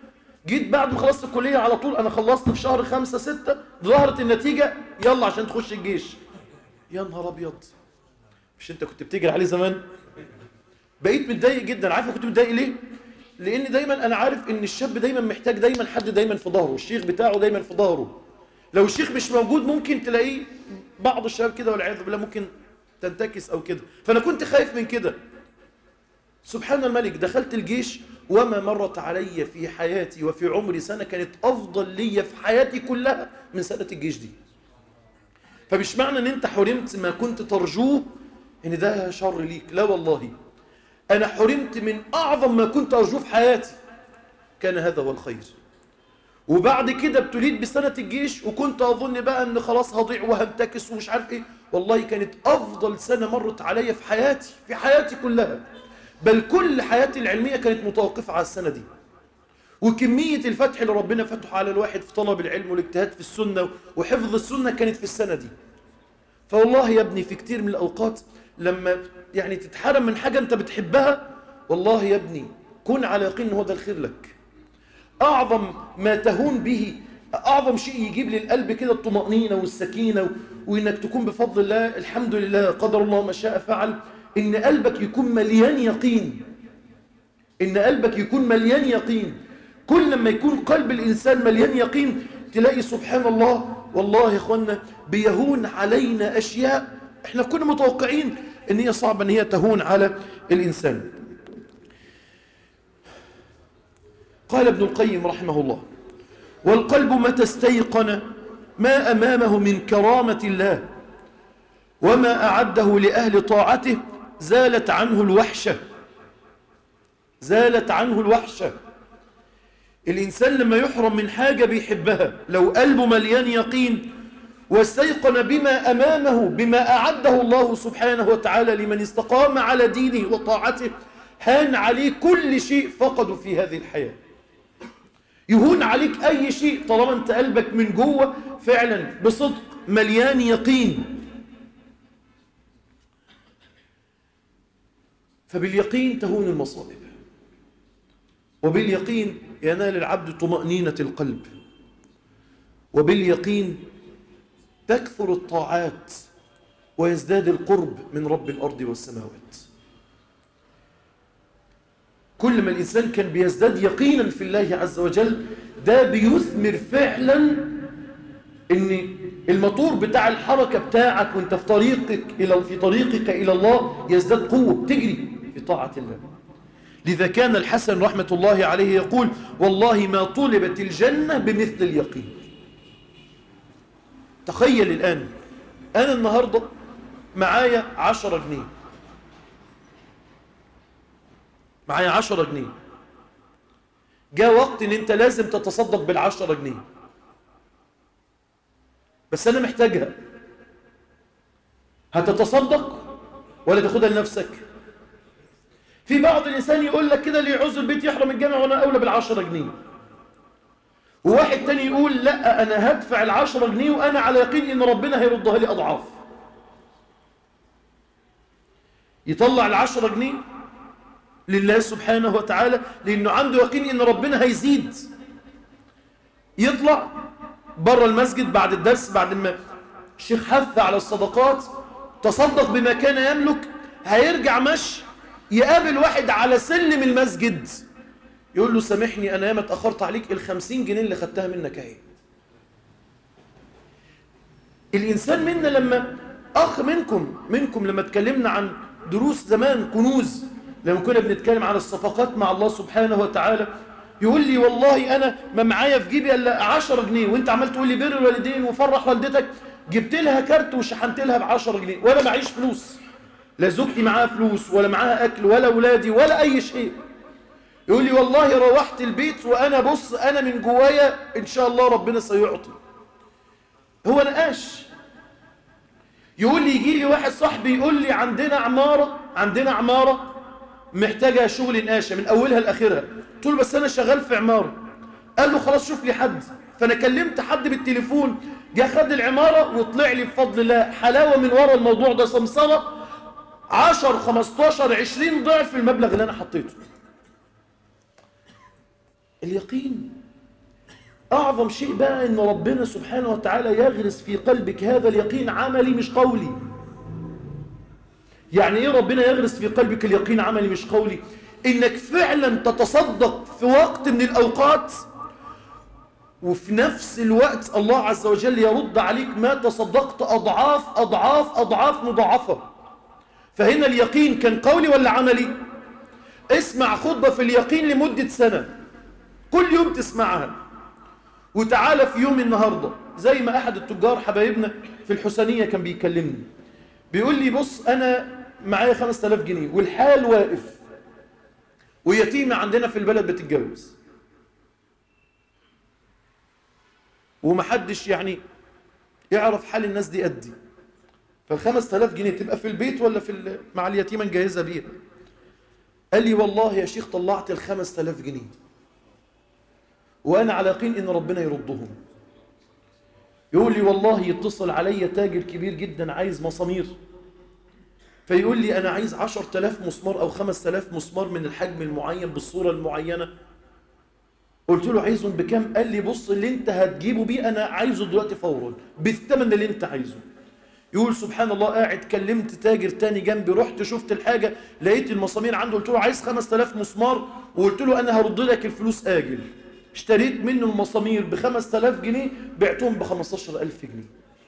جيت بعد ما خلصت الكلية على طول أنا خلصت في شهر خمسة ستة ظهرت النتيجة يلا عشان تخش الجيش يا نهار أبيض مش أنت كنت بتجري عليه زمان بقيت متضايق جدا عارف كنت متضايق ليه لأن دايما أنا عارف إن الشاب دايما محتاج دايما حد دايما في ظهره الشيخ بتاعه دايما في ظهره لو الشيخ مش موجود ممكن تلاقيه بعض الشباب كده والعياذ بالله ممكن تنتكس أو كده فأنا كنت خايف من كده سبحان الملك دخلت الجيش وما مرت علي في حياتي وفي عمري سنة كانت أفضل لي في حياتي كلها من سنة الجيش دي فمش معنى أن أنت حرمت ما كنت ترجوه أن ده شر ليك لا والله أنا حرمت من أعظم ما كنت أرجوه في حياتي كان هذا هو الخير وبعد كده ابتليت بسنة الجيش وكنت أظن بقى أن خلاص هضيع وهنتكس ومش عارف إيه والله كانت أفضل سنة مرت عليا في حياتي في حياتي كلها بل كل حياتي العلمية كانت متوقفة على السنة دي وكمية الفتح اللي ربنا فتحه على الواحد في طلب العلم والاجتهاد في السنة وحفظ السنة كانت في السنة دي فوالله يا ابني في كتير من الأوقات لما يعني تتحرم من حاجة أنت بتحبها والله يا ابني كن على يقين هو ده الخير لك أعظم ما تهون به أعظم شيء يجيب للقلب كده الطمأنينة والسكينة وإنك تكون بفضل الله الحمد لله قدر الله ما شاء فعل إن قلبك يكون مليان يقين إن قلبك يكون مليان يقين كل لما يكون قلب الإنسان مليان يقين تلاقي سبحان الله والله يا أخوانا بيهون علينا أشياء إحنا كنا متوقعين إن هي صعبة إن هي تهون على الإنسان قال ابن القيم رحمه الله والقلب متى استيقن ما أمامه من كرامة الله وما أعده لأهل طاعته زالت عنه الوحشة زالت عنه الوحشة الإنسان لما يحرم من حاجة بيحبها لو قلبه مليان يقين واستيقن بما أمامه بما أعده الله سبحانه وتعالى لمن استقام على دينه وطاعته هان عليه كل شيء فقده في هذه الحياة يهون عليك أي شيء طالما أنت قلبك من جوه فعلا بصدق مليان يقين فباليقين تهون المصائب وباليقين ينال العبد طمأنينة القلب وباليقين تكثر الطاعات ويزداد القرب من رب الأرض والسماوات كل ما الإنسان كان بيزداد يقينا في الله عز وجل ده بيثمر فعلا ان الموتور بتاع الحركة بتاعك وانت في طريقك إلى في طريقك إلى الله يزداد قوة بتجري في طاعة الله لذا كان الحسن رحمة الله عليه يقول والله ما طلبت الجنة بمثل اليقين تخيل الآن أنا النهاردة معايا عشرة جنيه معايا عشرة جنيه جاء وقت ان انت لازم تتصدق بالعشرة جنيه بس انا محتاجها هتتصدق ولا تاخدها لنفسك في بعض الانسان يقول لك كده اللي يعوز البيت يحرم الجامع وانا اولى بالعشرة جنيه وواحد تاني يقول لا انا هدفع العشرة جنيه وانا على يقين ان ربنا هيردها لي اضعاف يطلع العشرة جنيه لله سبحانه وتعالى لأنه عنده يقين إن ربنا هيزيد يطلع بره المسجد بعد الدرس بعد ما الشيخ حث على الصدقات تصدق بما كان يملك هيرجع مشي يقابل واحد على سلم المسجد يقول له سامحني أنا ياما اتأخرت عليك الخمسين جنيه اللي خدتها منك اهي الإنسان منا لما أخ منكم منكم لما اتكلمنا عن دروس زمان كنوز لما كنا بنتكلم عن الصفقات مع الله سبحانه وتعالى يقول لي والله أنا ما معايا في جيبي إلا 10 جنيه وأنت عمال تقول لي بر الوالدين وفرح والدتك جبت لها كارت وشحنت لها ب 10 جنيه وأنا معيش فلوس لا زوجتي معاها فلوس ولا معاها أكل ولا أولادي ولا أي شيء يقول لي والله روحت البيت وأنا بص أنا من جوايا إن شاء الله ربنا سيعطي هو نقاش يقول لي يجي لي واحد صاحبي يقول لي عندنا عمارة عندنا عمارة محتاجة شغل نقاشة من أولها لآخرها قلت له بس أنا شغال في عمارة قال له خلاص شوف لي حد فأنا كلمت حد بالتليفون جه خد العمارة وطلع لي بفضل الله حلاوة من ورا الموضوع ده سمسرة 10 15 20 ضعف المبلغ اللي أنا حطيته اليقين أعظم شيء بقى إن ربنا سبحانه وتعالى يغرس في قلبك هذا اليقين عملي مش قولي يعني إيه ربنا يغرس في قلبك اليقين عملي مش قولي إنك فعلا تتصدق في وقت من الأوقات وفي نفس الوقت الله عز وجل يرد عليك ما تصدقت أضعاف أضعاف أضعاف مضاعفة فهنا اليقين كان قولي ولا عملي اسمع خطبة في اليقين لمدة سنة كل يوم تسمعها وتعالى في يوم النهاردة زي ما أحد التجار حبايبنا في الحسنية كان بيكلمني بيقول لي بص أنا معايا 5000 جنيه والحال واقف ويتيمة عندنا في البلد بتتجوز ومحدش يعني يعرف حال الناس دي قدي فالخمس تلاف جنيه تبقى في البيت ولا في مع اليتيمة نجهزها بيها قال لي والله يا شيخ طلعت الخمس تلاف جنيه وأنا على يقين إن ربنا يردهم يقول لي والله يتصل علي تاجر كبير جدا عايز مسامير فيقول لي أنا عايز عشر تلاف مسمار أو خمس تلاف مسمار من الحجم المعين بالصورة المعينة قلت له عايزهم بكام قال لي بص اللي انت هتجيبه بيه انا عايزه دلوقتي فورا بالثمن اللي انت عايزه يقول سبحان الله قاعد كلمت تاجر تاني جنبي رحت شفت الحاجة لقيت المسامير عنده قلت له عايز 5000 مسمار وقلت له انا هرد لك الفلوس اجل اشتريت منه المسامير ب 5000 جنيه بعتهم ب 15000 جنيه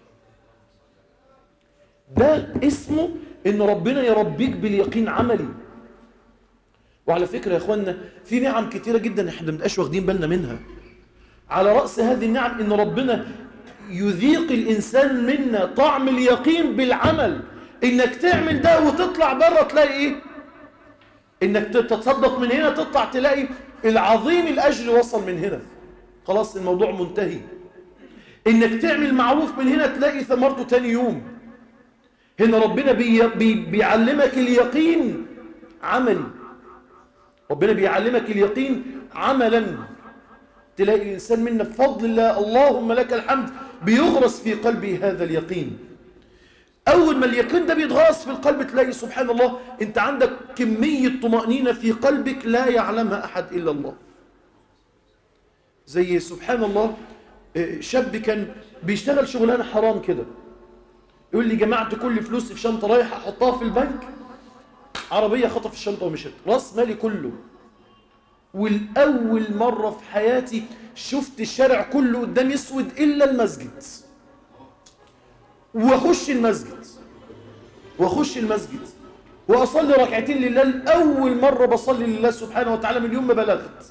ده اسمه ان ربنا يربيك باليقين عملي وعلى فكرة يا اخوانا في نعم كتيرة جدا احنا بنبقاش واخدين بالنا منها على رأس هذه النعم ان ربنا يذيق الانسان منا طعم اليقين بالعمل انك تعمل ده وتطلع بره تلاقي ايه انك تتصدق من هنا تطلع تلاقي العظيم الاجر وصل من هنا خلاص الموضوع منتهي انك تعمل معروف من هنا تلاقي ثمرته تاني يوم هنا ربنا بي بي بيعلمك اليقين عملي ربنا بيعلمك اليقين عملا تلاقي الإنسان منا بفضل الله اللهم لك الحمد بيغرس في قلبه هذا اليقين أول ما اليقين ده بيتغرس في القلب تلاقي سبحان الله أنت عندك كمية طمأنينة في قلبك لا يعلمها أحد إلا الله زي سبحان الله شاب كان بيشتغل شغلانة حرام كده يقول لي جمعت كل فلوسي في شنطة رايحة أحطها في البنك عربية خطف الشنطة ومشت راس مالي كله والأول مرة في حياتي شفت الشارع كله قدام يسود إلا المسجد وأخش المسجد وأخش المسجد وأصلي ركعتين لله الأول مرة بصلي لله سبحانه وتعالى من يوم ما بلغت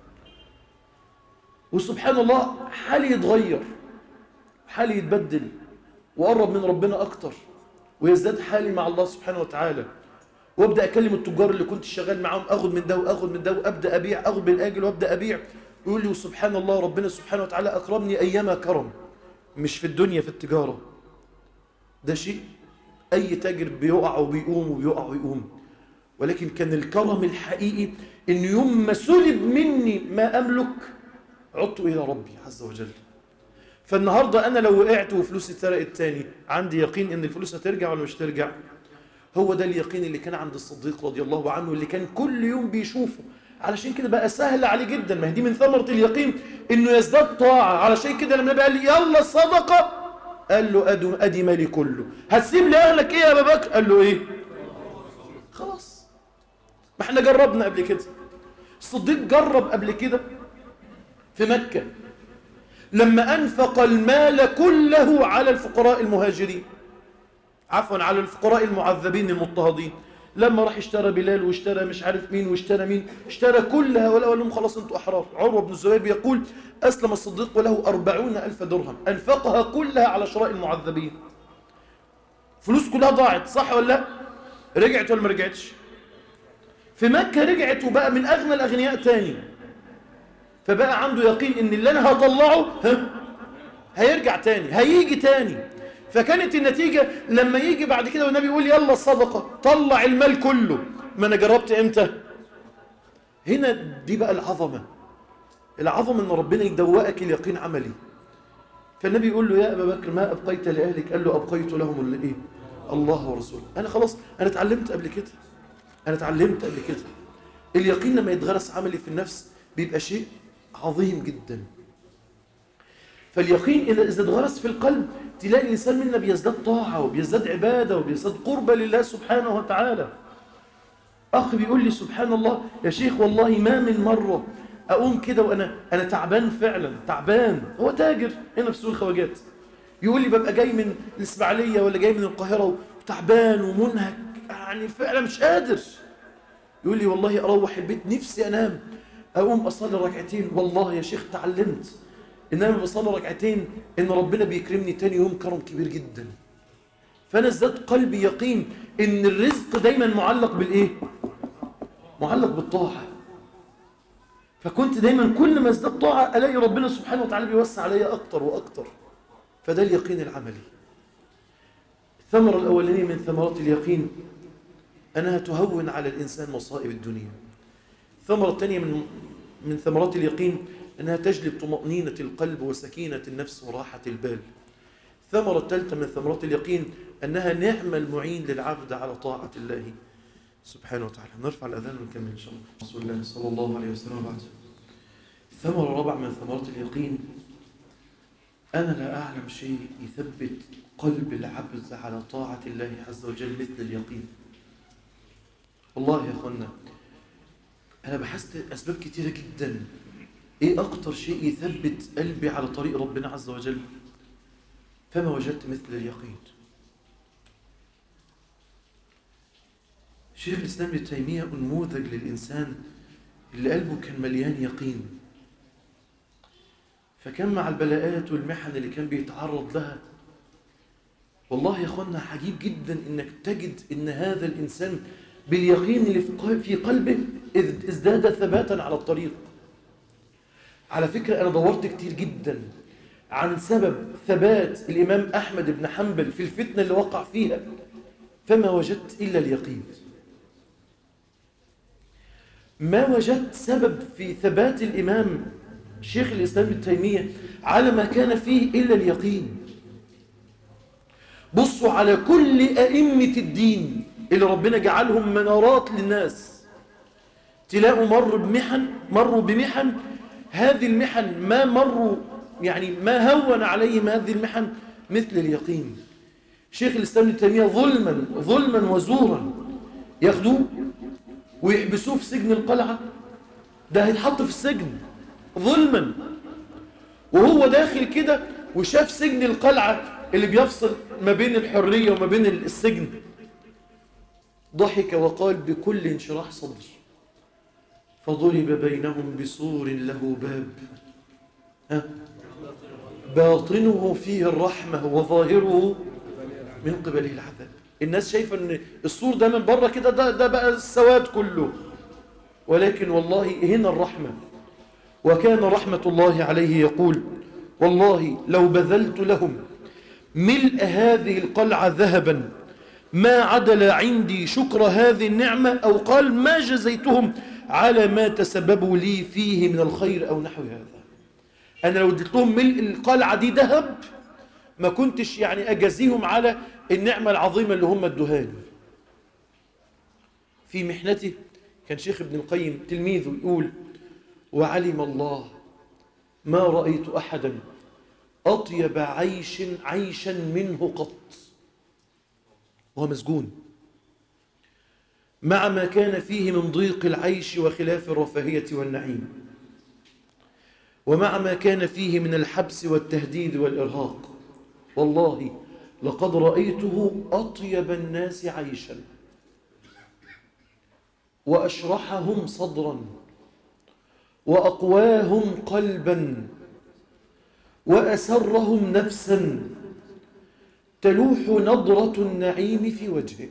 وسبحان الله حالي يتغير حالي يتبدل وأقرب من ربنا أكتر ويزداد حالي مع الله سبحانه وتعالى وابدا اكلم التجار اللي كنت شغال معاهم اخد من ده واخد من ده وابدا ابيع اخد بالاجل وابدا ابيع يقول لي وسبحان الله ربنا سبحانه وتعالى اكرمني ايما كرم مش في الدنيا في التجاره ده شيء اي تاجر بيقع وبيقوم وبيقع ويقوم ولكن كان الكرم الحقيقي ان يوم ما سلب مني ما املك عدت الى ربي عز وجل فالنهارده انا لو وقعت وفلوسي اتسرقت تاني عندي يقين ان الفلوس هترجع ولا مش ترجع هو ده اليقين اللي كان عند الصديق رضي الله عنه اللي كان كل يوم بيشوفه علشان كده بقى سهل عليه جدا ما دي من ثمرة اليقين انه يزداد طاعة علشان كده لما النبي قال لي يلا الصدقة قال له أدي, أدي مالي كله هتسيب لأهلك ايه يا أبا بكر قال له ايه خلاص ما احنا جربنا قبل كده الصديق جرب قبل كده في مكة لما أنفق المال كله على الفقراء المهاجرين عفوا على الفقراء المعذبين المضطهدين لما راح اشترى بلال واشترى مش عارف مين واشترى مين اشترى كل هؤلاء وقال لهم خلاص انتوا احرار عروه بن الزبير بيقول اسلم الصديق وله أربعون ألف درهم انفقها كلها على شراء المعذبين فلوس كلها ضاعت صح ولا لا رجعت ولا ما رجعتش في مكة رجعت وبقى من أغنى الأغنياء تاني فبقى عنده يقين ان اللي انا هطلعه ها هيرجع تاني هيجي تاني فكانت النتيجة لما يجي بعد كده والنبي يقول يلا الصدقة طلع المال كله ما أنا جربت إمتى هنا دي بقى العظمة العظمة أن ربنا يدوقك اليقين عملي فالنبي يقول له يا أبا بكر ما أبقيت لأهلك قال له أبقيت لهم الإيه الله ورسوله أنا خلاص أنا اتعلمت قبل كده أنا اتعلمت قبل كده اليقين لما يتغرس عملي في النفس بيبقى شيء عظيم جدا فاليقين إذا إذا اتغرس في القلب تلاقي الإنسان منا بيزداد طاعة وبيزداد عبادة وبيزداد قربة لله سبحانه وتعالى أخ بيقول لي سبحان الله يا شيخ والله ما من مرة أقوم كده وأنا أنا تعبان فعلا تعبان هو تاجر هنا في سوق الخواجات يقول لي ببقى جاي من الإسماعيلية ولا جاي من القاهرة وتعبان ومنهك يعني فعلا مش قادر يقول لي والله أروح البيت نفسي أنام أقوم أصلي ركعتين والله يا شيخ تعلمت إن أنا بصلي ركعتين إن ربنا بيكرمني تاني يوم كرم كبير جدا فأنا ازداد قلبي يقين إن الرزق دايما معلق بالإيه؟ معلق بالطاعة فكنت دايما كل ما ازداد طاعة ألاقي ربنا سبحانه وتعالى بيوسع عليا أكتر وأكتر فده اليقين العملي الثمرة الأولانية من ثمرات اليقين أنها تهون على الإنسان مصائب الدنيا الثمرة الثانية من من ثمرات اليقين أنها تجلب طمأنينة القلب وسكينة النفس وراحة البال الثمرة الثالثة من ثمرات اليقين أنها نعم المعين للعبد على طاعة الله سبحانه وتعالى نرفع الأذان ونكمل إن شاء الله رسول الله صلى الله عليه وسلم بعد الثمرة الرابعة من ثمرات اليقين أنا لا أعلم شيء يثبت قلب العبد على طاعة الله عز وجل مثل اليقين والله يا أخوانا أنا بحثت أسباب كتيرة جدا إيه أكتر شيء يثبت قلبي على طريق ربنا عز وجل فما وجدت مثل اليقين شيخ الإسلام ابن تيمية نموذج للإنسان اللي قلبه كان مليان يقين فكان مع البلاءات والمحن اللي كان بيتعرض لها والله يا أخوانا عجيب جدا إنك تجد إن هذا الإنسان باليقين اللي في قلبه ازداد ثباتا على الطريق على فكرة أنا دورت كتير جدا عن سبب ثبات الإمام أحمد بن حنبل في الفتنة اللي وقع فيها فما وجدت إلا اليقين ما وجدت سبب في ثبات الإمام شيخ الإسلام ابن تيمية على ما كان فيه إلا اليقين بصوا على كل أئمة الدين اللي ربنا جعلهم منارات للناس تلاقوا مر بمحن مروا بمحن هذه المحن ما مروا يعني ما هون عليهم هذه المحن مثل اليقين شيخ الإسلام ابن تيمية ظلما ظلما وزورا ياخدوه ويحبسوه في سجن القلعة ده هيتحط في السجن ظلما وهو داخل كده وشاف سجن القلعة اللي بيفصل ما بين الحرية وما بين السجن ضحك وقال بكل انشراح صدر فضرب بينهم بسور له باب ها باطنه فيه الرحمة وظاهره من قبله العذاب الناس شايفة ان السور ده من بره كده ده, ده بقى السواد كله ولكن والله هنا الرحمة وكان رحمة الله عليه يقول والله لو بذلت لهم ملء هذه القلعة ذهبا ما عدل عندي شكر هذه النعمة أو قال ما جزيتهم على ما تسببوا لي فيه من الخير أو نحو هذا أنا لو اديت لهم ملء القلعة دي ذهب ما كنتش يعني أجازيهم على النعمة العظيمة اللي هم ادوهاني في محنته كان شيخ ابن القيم تلميذه يقول وعلم الله ما رأيت أحدا أطيب عيش عيشا منه قط وهو مسجون مع ما كان فيه من ضيق العيش وخلاف الرفاهية والنعيم ومع ما كان فيه من الحبس والتهديد والإرهاق والله لقد رأيته أطيب الناس عيشا وأشرحهم صدرا وأقواهم قلبا وأسرهم نفسا تلوح نضرة النعيم في وجهه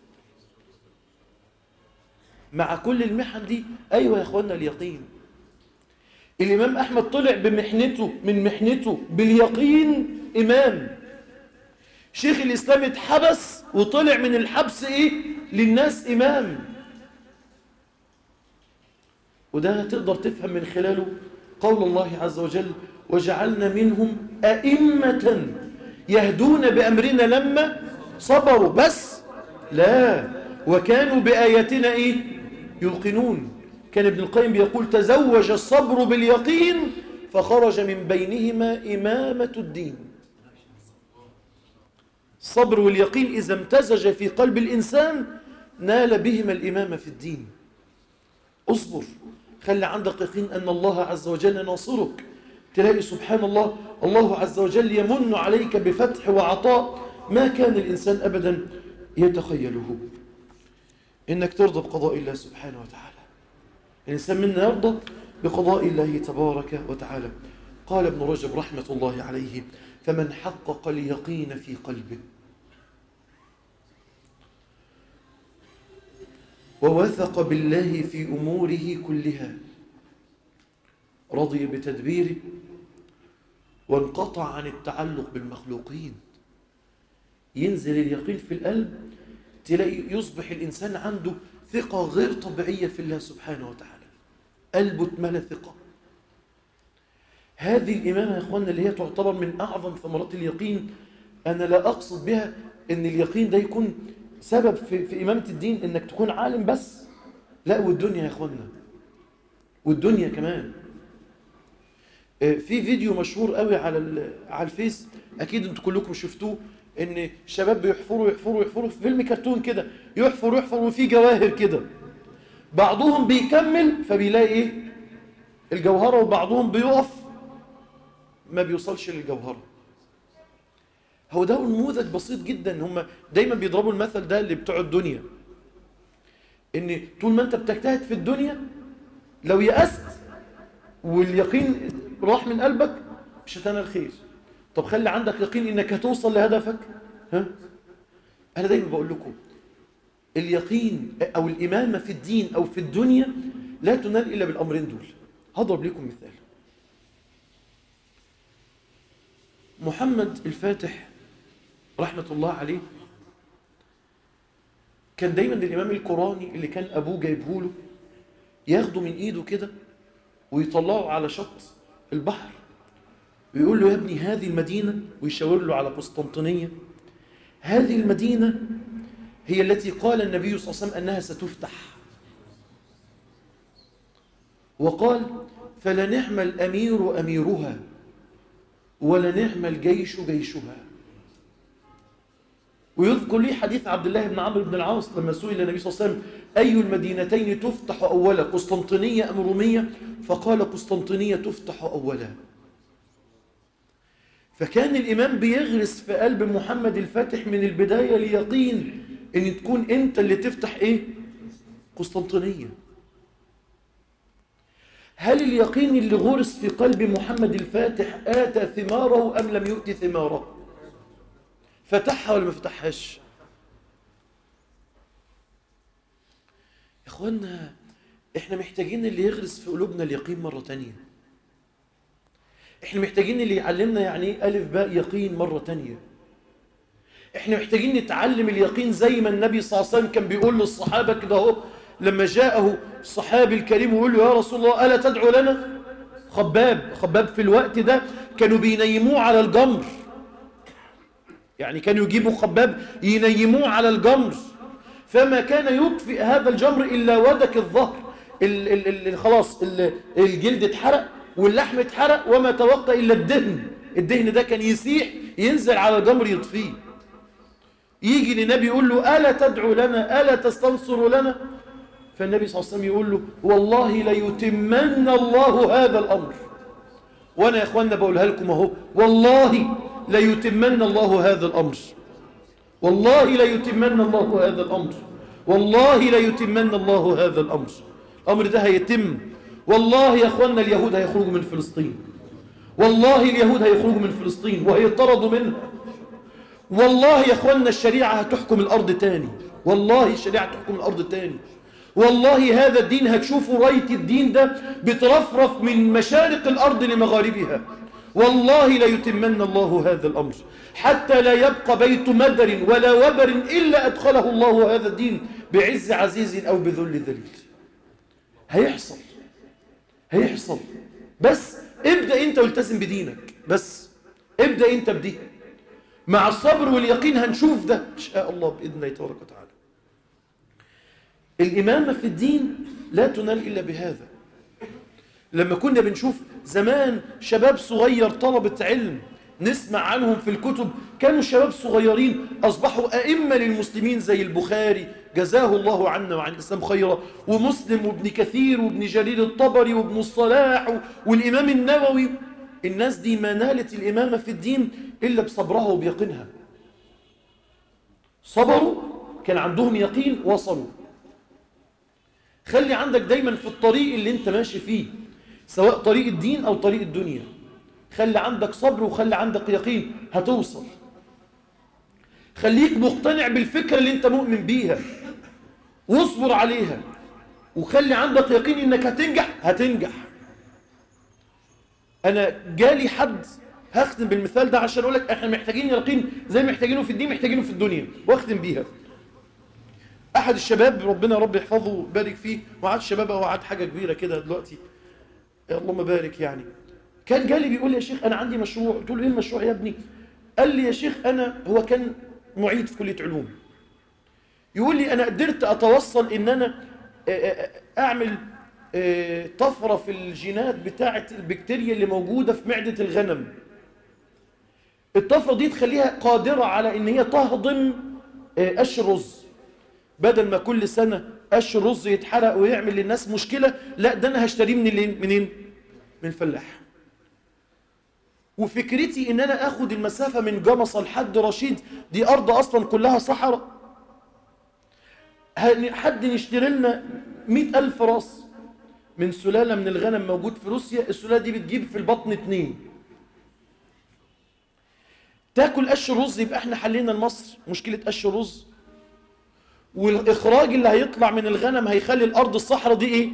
مع كل المحن دي أيوة يا أخوانا اليقين الإمام أحمد طلع بمحنته من محنته باليقين إمام شيخ الإسلام اتحبس وطلع من الحبس إيه للناس إمام وده تقدر تفهم من خلاله قول الله عز وجل وجعلنا منهم أئمة يهدون بأمرنا لما صبروا بس لا وكانوا بآياتنا إيه يوقنون كان ابن القيم بيقول تزوج الصبر باليقين فخرج من بينهما إمامة الدين الصبر واليقين إذا امتزج في قلب الإنسان نال بهما الإمامة في الدين اصبر خلي عندك يقين أن الله عز وجل ناصرك تلاقي سبحان الله الله عز وجل يمن عليك بفتح وعطاء ما كان الإنسان أبدا يتخيله إنك ترضى بقضاء الله سبحانه وتعالى الإنسان منا يرضى بقضاء الله تبارك وتعالى قال ابن رجب رحمة الله عليه فمن حقق اليقين في قلبه ووثق بالله في أموره كلها رضي بتدبيره وانقطع عن التعلق بالمخلوقين ينزل اليقين في القلب تلاقي يصبح الإنسان عنده ثقة غير طبيعية في الله سبحانه وتعالى قلبه اتملى ثقة هذه الإمامة يا أخوانا اللي هي تعتبر من أعظم ثمرات اليقين أنا لا أقصد بها أن اليقين ده يكون سبب في, في إمامة الدين أنك تكون عالم بس لا والدنيا يا أخوانا والدنيا كمان في فيديو مشهور قوي على على الفيس أكيد أنتوا كلكم شفتوه ان شباب بيحفروا يحفروا يحفروا في فيلم كرتون كده يحفر يحفر وفي جواهر كده بعضهم بيكمل فبيلاقي ايه الجوهره وبعضهم بيقف ما بيوصلش للجوهره هو ده نموذج بسيط جدا هم دايما بيضربوا المثل ده اللي بتوع الدنيا ان طول ما انت بتجتهد في الدنيا لو يأست واليقين راح من قلبك مش هتنال خير طب خلي عندك يقين انك هتوصل لهدفك ها انا دايما بقول لكم اليقين او الامامه في الدين او في الدنيا لا تنال الا بالامرين دول هضرب لكم مثال محمد الفاتح رحمه الله عليه كان دايما الامام القراني اللي كان ابوه جايبه له ياخده من ايده كده ويطلعه على شط البحر ويقول له يا ابني هذه المدينة ويشاور له على قسطنطينية هذه المدينة هي التي قال النبي صلى الله عليه وسلم أنها ستفتح وقال فلنعم الأمير أميرها ولنعم الجيش جيشها ويذكر لي حديث عبد الله بن عمرو بن العاص لما سئل النبي صلى الله عليه وسلم أي المدينتين تفتح أولا قسطنطينية أم رومية فقال قسطنطينية تفتح أولا فكان الإمام بيغرس في قلب محمد الفاتح من البداية ليقين أن تكون أنت اللي تفتح إيه؟ قسطنطينية هل اليقين اللي غرس في قلب محمد الفاتح آتى ثماره أم لم يؤتي ثماره فتحها ولا ما فتحهاش يا اخوانا احنا محتاجين اللي يغرس في قلوبنا اليقين مرة تانية احنا محتاجين اللي يعلمنا يعني ايه ألف باء يقين مرة تانية احنا محتاجين نتعلم اليقين زي ما النبي صلى الله عليه وسلم كان بيقول للصحابة كده اهو لما جاءه الصحابي الكريم ويقول له يا رسول الله ألا تدعو لنا خباب خباب في الوقت ده كانوا بينيموه على الجمر يعني كانوا يجيبوا خباب ينيموه على الجمر فما كان يطفئ هذا الجمر إلا ودك الظهر ال ال ال خلاص ال الجلد اتحرق واللحم اتحرق وما توقى إلا الدهن الدهن ده كان يسيح ينزل على الجمر يطفيه يجي للنبي يقول له ألا تدعو لنا ألا تستنصر لنا فالنبي صلى الله عليه وسلم يقول له والله ليتمن الله هذا الأمر وأنا يا أخوانا بقولها لكم أهو والله ليتمن الله هذا الأمر والله ليتمن الله هذا الأمر والله ليتمن الله هذا الأمر الأمر ده هيتم والله يا أخوانا اليهود هيخرجوا من فلسطين والله اليهود هيخرجوا من فلسطين وهيطردوا منها والله يا أخوانا الشريعة هتحكم الأرض تاني والله الشريعة تحكم الأرض تاني والله هذا الدين هتشوفوا راية الدين ده بترفرف من مشارق الأرض لمغاربها والله ليتمن الله هذا الأمر حتى لا يبقى بيت مدر ولا وبر إلا أدخله الله هذا الدين بعز عزيز أو بذل ذليل هيحصل هيحصل بس ابدأ انت والتزم بدينك بس ابدأ انت بدي مع الصبر واليقين هنشوف ده إن شاء الله بإذن الله تبارك وتعالى الإمامة في الدين لا تنال إلا بهذا لما كنا بنشوف زمان شباب صغير طلبة علم نسمع عنهم في الكتب كانوا شباب صغيرين أصبحوا أئمة للمسلمين زي البخاري جزاه الله عنا وعن الإسلام خيرا ومسلم وابن كثير وابن جرير الطبري وابن الصلاح والإمام النووي الناس دي ما نالت الإمامة في الدين إلا بصبرها وبيقينها صبروا كان عندهم يقين وصلوا خلي عندك دايما في الطريق اللي انت ماشي فيه سواء طريق الدين أو طريق الدنيا خلي عندك صبر وخلي عندك يقين هتوصل خليك مقتنع بالفكرة اللي انت مؤمن بيها واصبر عليها وخلي عندك يقين انك هتنجح هتنجح انا جالي حد هختم بالمثال ده عشان اقول لك احنا محتاجين يقين زي ما محتاجينه في الدين محتاجينه في الدنيا واختم بيها احد الشباب ربنا رب يحفظه ويبارك فيه وعاد شباب او عاد حاجه كبيره كده دلوقتي اللهم بارك يعني كان جالي بيقول لي يا شيخ انا عندي مشروع قلت له ايه المشروع يا ابني قال لي يا شيخ انا هو كان معيد في كليه علوم يقول لي انا قدرت اتوصل ان انا اعمل طفره في الجينات بتاعه البكتيريا اللي موجوده في معده الغنم الطفره دي تخليها قادره على ان هي تهضم قش الرز بدل ما كل سنه قش الرز يتحرق ويعمل للناس مشكله لا ده انا هشتريه منين منين من الفلاح وفكرتي ان انا اخد المسافة من جمصة لحد رشيد دي ارض اصلا كلها صحراء حد يشتري لنا مئة الف راس من سلالة من الغنم موجود في روسيا السلالة دي بتجيب في البطن اتنين تاكل قش الرز يبقى احنا حلينا لمصر مشكلة قش الرز والاخراج اللي هيطلع من الغنم هيخلي الارض الصحراء دي ايه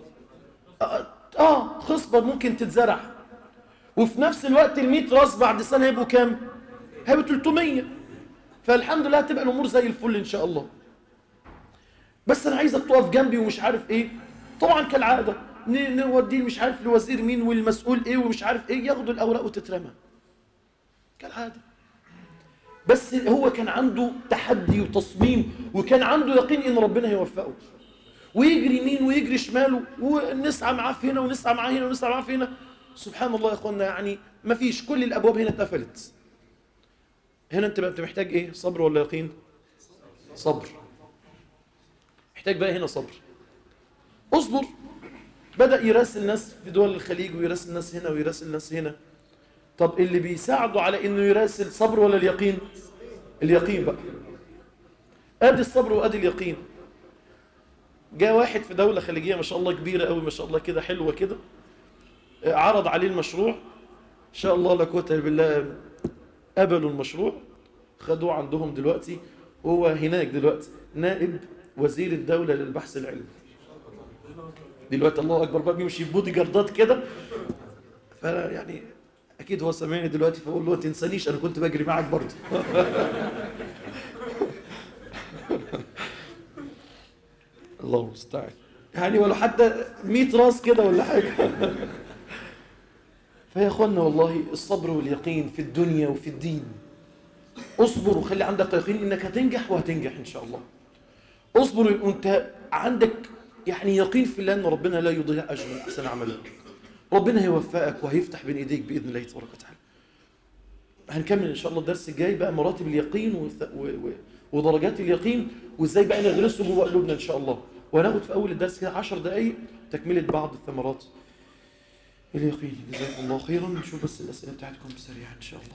اه خصبة ممكن تتزرع وفي نفس الوقت ال100 راس بعد سنة هيبقوا كام؟ هيبقوا 300 فالحمد لله هتبقى الأمور زي الفل إن شاء الله بس أنا عايزك تقف جنبي ومش عارف إيه طبعا كالعادة نوديه مش عارف لوزير مين والمسؤول إيه ومش عارف إيه ياخدوا الأوراق وتترمى كالعادة بس هو كان عنده تحدي وتصميم وكان عنده يقين إن ربنا هيوفقه ويجري يمين ويجري شماله ونسعى معاه في هنا ونسعى معاه هنا ونسعى معاه في هنا سبحان الله يا اخوانا يعني ما فيش كل الابواب هنا اتقفلت هنا انت بقى محتاج ايه صبر ولا يقين صبر محتاج بقى هنا صبر اصبر بدا يراسل ناس في دول الخليج ويراسل ناس هنا ويراسل ناس هنا طب اللي بيساعده على انه يراسل صبر ولا اليقين اليقين بقى ادي الصبر وادي اليقين جاء واحد في دولة خليجية ما شاء الله كبيرة قوي ما شاء الله كده حلوة كده عرض عليه المشروع إن شاء الله لا قوه الا بالله قبلوا المشروع خدوه عندهم دلوقتي وهو هناك دلوقتي نائب وزير الدولة للبحث العلمي دلوقتي الله أكبر بقى بيمشي بودي جاردات كده فيعني أكيد هو سامعني دلوقتي فأقول له ما تنسانيش أنا كنت بجري معاك برضه الله المستعان يعني ولو حتى 100 راس كده ولا حاجة فيا اخوانا والله الصبر واليقين في الدنيا وفي الدين اصبر وخلي عندك يقين انك هتنجح وهتنجح ان شاء الله اصبر وانت عندك يعني يقين في الله ان ربنا لا يضيع اجر احسن عملا ربنا هيوفقك وهيفتح بين ايديك باذن الله تبارك وتعالى هنكمل ان شاء الله الدرس الجاي بقى مراتب اليقين و... و... ودرجات اليقين وازاي بقى نغرسه جوه قلوبنا ان شاء الله وهناخد في اول الدرس كده 10 دقائق تكمله بعض الثمرات اليقين جزاكم الله خيرا نشوف بس الأسئلة بتاعتكم بسريعا إن شاء الله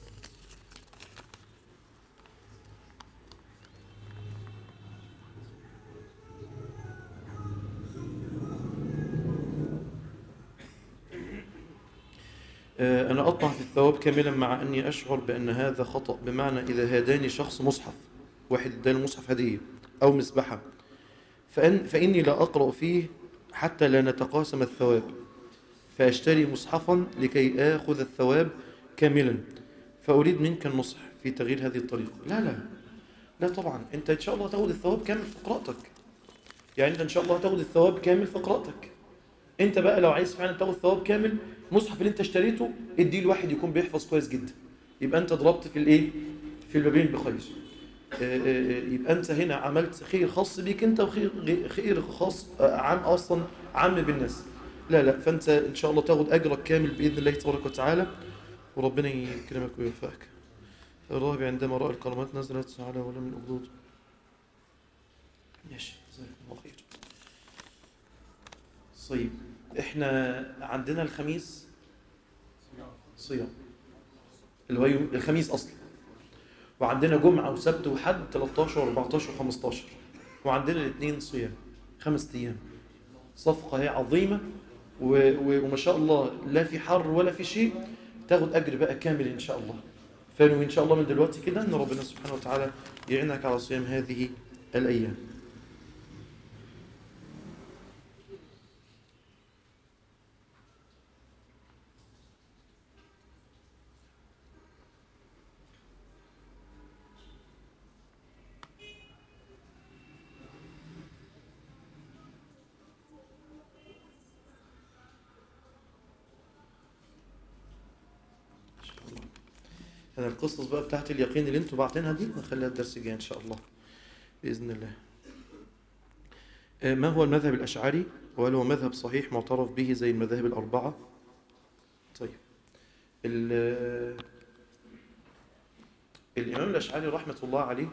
أنا أطمع في الثواب كاملا مع أني أشعر بأن هذا خطأ بمعنى إذا هداني شخص مصحف واحد اداني مصحف هدية أو مسبحة فأن فإني لا أقرأ فيه حتى لا نتقاسم الثواب فأشتري مصحفا لكي آخذ الثواب كاملا فأريد منك النصح في تغيير هذه الطريقة لا لا لا طبعا أنت إن شاء الله تاخذ الثواب كامل في قراءتك يعني أنت إن شاء الله تاخذ الثواب كامل في قراءتك أنت بقى لو عايز فعلا تاخذ ثواب كامل المصحف اللي أنت اشتريته اديه لواحد يكون بيحفظ كويس جدا يبقى أنت ضربت في الإيه في البابين بخير يبقى أنت هنا عملت خير خاص بيك أنت وخير خير خاص عام أصلا عام بالناس لا لا فأنت إن شاء الله تاخد أجرك كامل بإذن الله تبارك وتعالى وربنا يكرمك ويوفقك الراهب عندما رأى الكرامات نزلت على ولا من الأخدود ماشي جزاكم الله خير طيب احنا عندنا الخميس صيام اللي هو يوم الخميس اصلا وعندنا جمعه وسبت وحد 13 و14 و15 وعندنا الاثنين صيام خمس ايام صفقه هي عظيمه و... و... وما شاء الله لا في حر ولا في شيء تاخد اجر بقى كامل ان شاء الله فانوي ان شاء الله من دلوقتي كده ان ربنا سبحانه وتعالى يعينك على صيام هذه الايام أنا القصص بقى بتاعت اليقين اللي انتوا باعتينها دي نخليها الدرس الجاي إن شاء الله بإذن الله آه، ما هو المذهب الأشعري وهل هو مذهب صحيح معترف به زي المذاهب الأربعة طيب ال- الإمام الأشعري رحمة الله عليه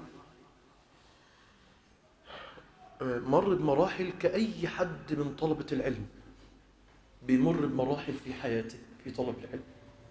آه، مر بمراحل كأي حد من طلبة العلم بيمر بمراحل في حياته في طلب العلم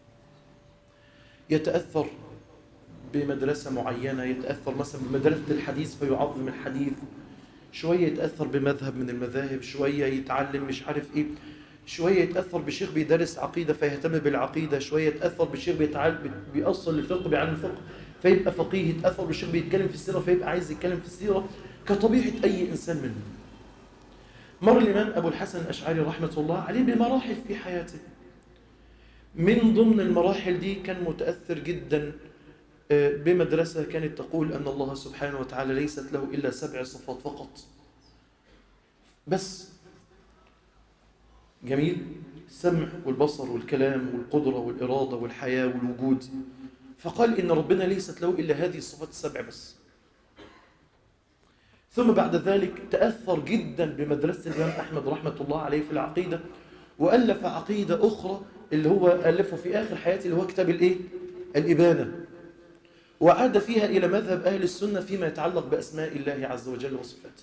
يتأثر بمدرسة معينة يتأثر مثلا بمدرسة الحديث فيعظم الحديث شوية يتأثر بمذهب من المذاهب شوية يتعلم مش عارف ايه شوية يتأثر بشيخ بيدرس عقيدة فيهتم بالعقيدة شوية يتأثر بشيخ بيتعلم بيأصل للفقه بيعلم الفقه فيبقى فقيه يتأثر بشيخ بيتكلم في السيرة فيبقى عايز يتكلم في السيرة كطبيعة أي إنسان منهم مر الإمام أبو الحسن الأشعري رحمة الله عليه بمراحل في حياته من ضمن المراحل دي كان متأثر جدا آه، بمدرسة كانت تقول أن الله سبحانه وتعالى ليست له إلا سبع صفات فقط بس جميل السمع والبصر والكلام والقدرة والإرادة والحياة والوجود فقال إن ربنا ليست له إلا هذه الصفات السبع بس ثم بعد ذلك تأثر جدا بمدرسة الإمام أحمد رحمة الله عليه في العقيدة وألف عقيدة أخرى اللي هو ألفه في آخر حياته اللي هو كتاب الإيه؟ الإبانة وعاد فيها إلى مذهب أهل السنة فيما يتعلق بأسماء الله عز وجل وصفاته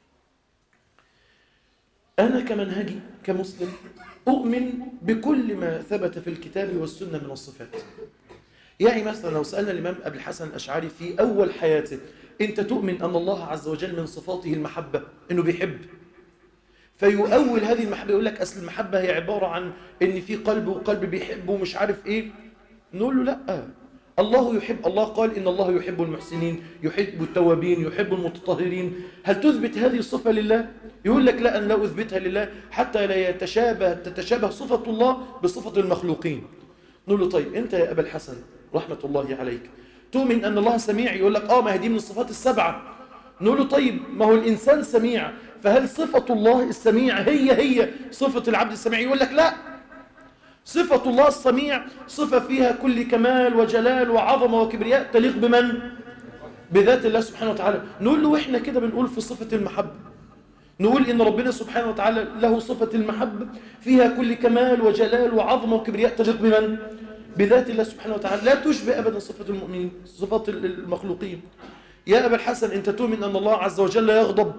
أنا كمنهجي كمسلم أؤمن بكل ما ثبت في الكتاب والسنة من الصفات يعني مثلا لو سألنا الإمام أبي الحسن الأشعري في أول حياته أنت تؤمن أن الله عز وجل من صفاته المحبة أنه بيحب فيؤول هذه المحبة يقول لك أصل المحبة هي عبارة عن أن في قلب وقلب بيحب ومش عارف إيه نقول له لا الله يحب الله قال إن الله يحب المحسنين يحب التوابين يحب المتطهرين هل تثبت هذه الصفة لله؟ يقول لك لا أن لا أثبتها لله حتى لا يتشابه تتشابه صفة الله بصفة المخلوقين نقول له طيب أنت يا أبا الحسن رحمة الله عليك تؤمن أن الله سميع يقول لك آه ما هي دي من الصفات السبعة نقول له طيب ما هو الإنسان سميع فهل صفة الله السميع هي هي صفة العبد السميع يقول لك لا صفة الله السميع صفة فيها كل كمال وجلال وعظمة وكبرياء تليق بمن؟ بذات الله سبحانه وتعالى نقول له إحنا كده بنقول في صفة المحبة نقول إن ربنا سبحانه وتعالى له صفة المحبة فيها كل كمال وجلال وعظمة وكبرياء تليق بمن؟ بذات الله سبحانه وتعالى لا تشبه أبدا صفة المؤمنين صفات المخلوقين يا أبا الحسن أنت تؤمن أن الله عز وجل يغضب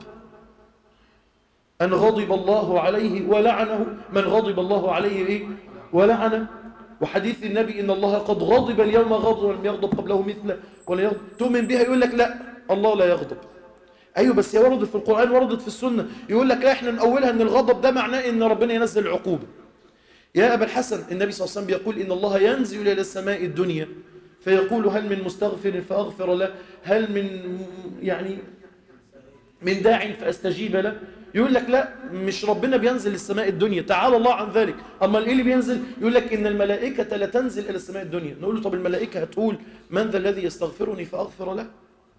أن غضب الله عليه ولعنه من غضب الله عليه إيه؟ ولعنه وحديث النبي إن الله قد غضب اليوم غضب ولم يغضب قبله مثله ولا يغضب تؤمن بها يقول لك لا الله لا يغضب أيوة بس هي وردت في القرآن وردت في السنة يقول لك لا إحنا نأولها أن الغضب ده معناه أن ربنا ينزل العقوبة يا أبا الحسن النبي صلى الله عليه وسلم بيقول إن الله ينزل إلى السماء الدنيا فيقول هل من مستغفر فأغفر له هل من يعني من داع فأستجيب له يقول لك لا مش ربنا بينزل للسماء الدنيا تعالى الله عن ذلك أما إيه اللي بينزل يقول لك إن الملائكة لا تنزل إلى السماء الدنيا نقول له طب الملائكة هتقول من ذا الذي يستغفرني فأغفر له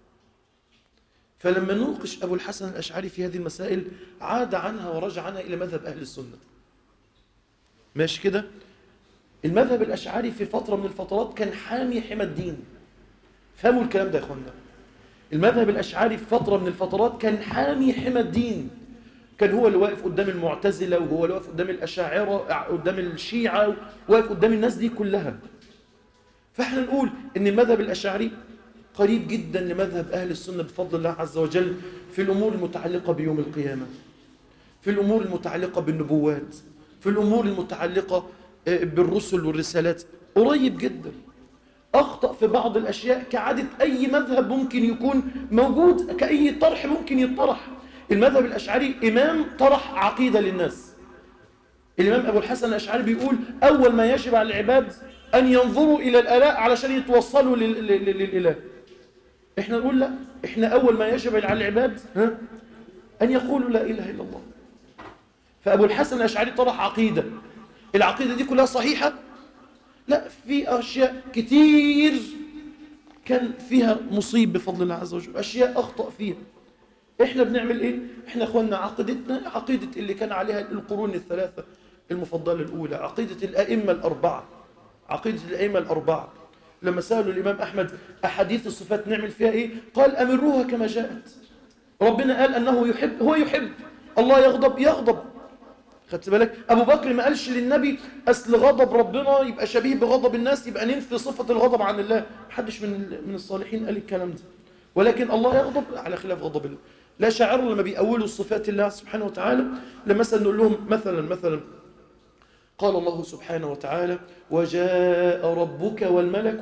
فلما نوقش أبو الحسن الأشعري في هذه المسائل عاد عنها ورجع عنها إلى مذهب أهل السنة ماشي كده المذهب الأشعري في فترة من الفترات كان حامي حمى الدين فهموا الكلام ده يا أخوانا المذهب الأشعري في فترة من الفترات كان حامي حمى الدين كان هو اللي واقف قدام المعتزلة وهو اللي واقف قدام الأشاعرة قدام الشيعة واقف قدام الناس دي كلها فاحنا نقول ان المذهب الأشاعري قريب جدا لمذهب أهل السنة بفضل الله عز وجل في الأمور المتعلقة بيوم القيامة في الأمور المتعلقة بالنبوات في الأمور المتعلقة بالرسل والرسالات قريب جدا أخطأ في بعض الأشياء كعادة أي مذهب ممكن يكون موجود كأي طرح ممكن يطرح المذهب الأشعري إمام طرح عقيدة للناس الإمام أبو الحسن الأشعري بيقول أول ما يجب على العباد أن ينظروا إلى الآلاء علشان يتوصلوا للإله إحنا نقول لا إحنا أول ما يجب على العباد ها أن يقولوا لا إله إلا الله فأبو الحسن الأشعري طرح عقيدة العقيدة دي كلها صحيحة لا في أشياء كتير كان فيها مصيب بفضل الله عز وجل أشياء أخطأ فيها إحنا بنعمل إيه؟ إحنا أخواننا عقيدتنا عقيدة اللي كان عليها القرون الثلاثة المفضلة الأولى عقيدة الأئمة الأربعة عقيدة الأئمة الأربعة لما سألوا الإمام أحمد أحاديث الصفات نعمل فيها إيه؟ قال أمروها كما جاءت ربنا قال أنه يحب هو يحب الله يغضب يغضب خدت بالك ابو بكر ما قالش للنبي اصل غضب ربنا يبقى شبيه بغضب الناس يبقى ننفي صفه الغضب عن الله محدش من من الصالحين قال الكلام ده ولكن الله يغضب على خلاف غضب الله لا شاعر لما بيأولوا صفات الله سبحانه وتعالى لما مثلا نقول لهم مثلا مثلا قال الله سبحانه وتعالى وجاء ربك والملك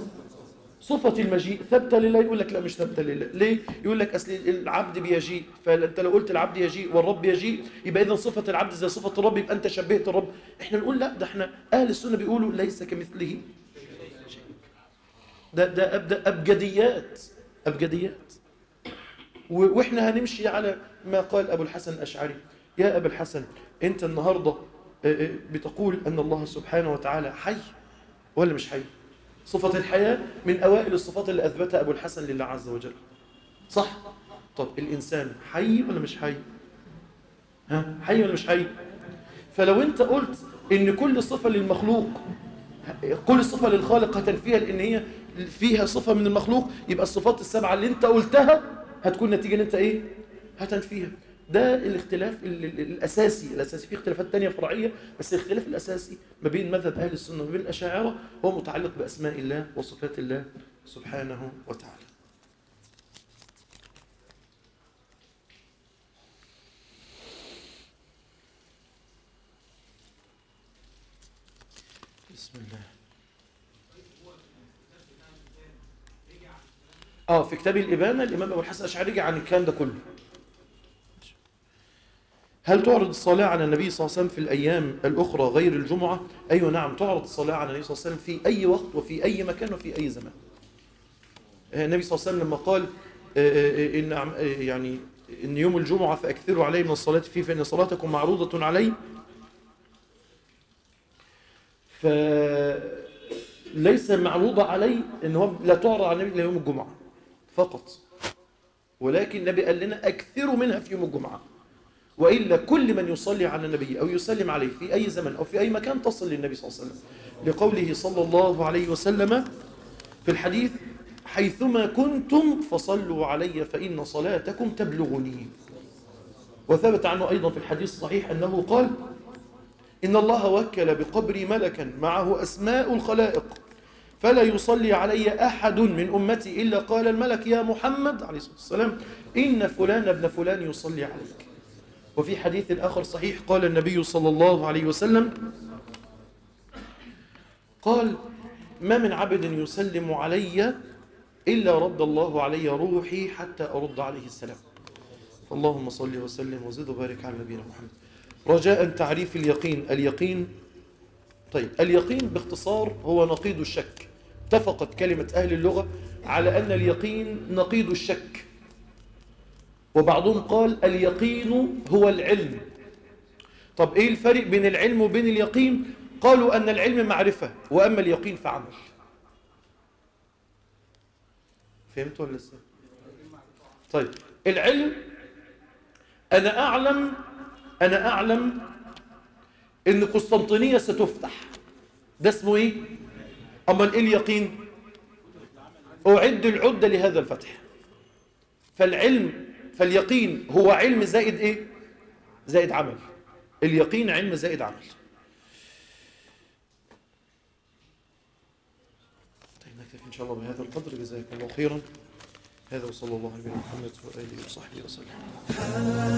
صفة المجيء ثابتة لله يقول لك لا مش ثابتة لله ليه؟ يقول لك أصل العبد بيجيء فأنت لو قلت العبد يجيء والرب يجيء يبقى إذا صفة العبد زي صفة الرب يبقى أنت شبهت الرب إحنا نقول لا ده إحنا أهل السنة بيقولوا ليس كمثله شيء ده ده أبدا أبجديات أبجديات وإحنا هنمشي على ما قال أبو الحسن الأشعري يا أبا الحسن أنت النهاردة بتقول أن الله سبحانه وتعالى حي ولا مش حي؟ صفة الحياة من أوائل الصفات اللي أثبتها أبو الحسن لله عز وجل صح؟ طب الإنسان حي ولا مش حي؟ ها؟ حي ولا مش حي؟ فلو أنت قلت إن كل صفة للمخلوق كل صفة للخالق هتنفيها لأن هي فيها صفة من المخلوق يبقى الصفات السبعة اللي أنت قلتها هتكون نتيجة أن أنت إيه؟ هتنفيها ده الاختلاف الأساسي الأساسي في اختلافات تانية فرعية بس الاختلاف الأساسي ما بين مذهب أهل السنة وما بين الأشاعرة هو متعلق بأسماء الله وصفات الله سبحانه وتعالى بسم الله اه في كتاب الإبانة الإمام أبو الحسن الأشعري رجع عن الكلام ده كله هل تعرض الصلاة على النبي صلى الله عليه وسلم في الأيام الأخرى غير الجمعة؟ أيوة نعم تعرض الصلاة على النبي صلى الله عليه وسلم في أي وقت وفي أي مكان وفي أي زمان النبي صلى الله عليه وسلم لما قال إن يعني إن يوم الجمعة فأكثروا علي من الصلاة فيه فإن صلاتكم معروضة علي فليس معروضة علي إن هو لا تعرض على النبي إلا يوم الجمعة فقط ولكن النبي قال لنا أكثروا منها في يوم الجمعة وإلا كل من يصلي على النبي أو يسلم عليه في أي زمن أو في أي مكان تصل للنبي صلى الله عليه وسلم لقوله صلى الله عليه وسلم في الحديث حيثما كنتم فصلوا علي فإن صلاتكم تبلغني وثبت عنه أيضا في الحديث الصحيح أنه قال إن الله وكل بقبري ملكا معه أسماء الخلائق فلا يصلي علي أحد من أمتي إلا قال الملك يا محمد عليه الصلاة والسلام إن فلان ابن فلان يصلي عليك وفي حديث آخر صحيح قال النبي صلى الله عليه وسلم قال ما من عبد يسلم علي إلا رد الله علي روحي حتى أرد عليه السلام فاللهم صل وسلم وزد وبارك على نبينا محمد رجاء تعريف اليقين اليقين طيب اليقين باختصار هو نقيض الشك اتفقت كلمة أهل اللغة على أن اليقين نقيض الشك وبعضهم قال اليقين هو العلم طب ايه الفرق بين العلم وبين اليقين قالوا ان العلم معرفة واما اليقين فعمل فهمت ولا لسه طيب العلم انا اعلم انا اعلم ان قسطنطينية ستفتح ده اسمه ايه اما ايه اليقين اعد العدة لهذا الفتح فالعلم فاليقين هو علم زائد ايه زائد عمل اليقين علم زائد عمل طيب نكتفي إن شاء الله بهذا القدر جزاكم الله خيرا هذا وصلى الله على نبينا محمد وآله وصحبه وسلم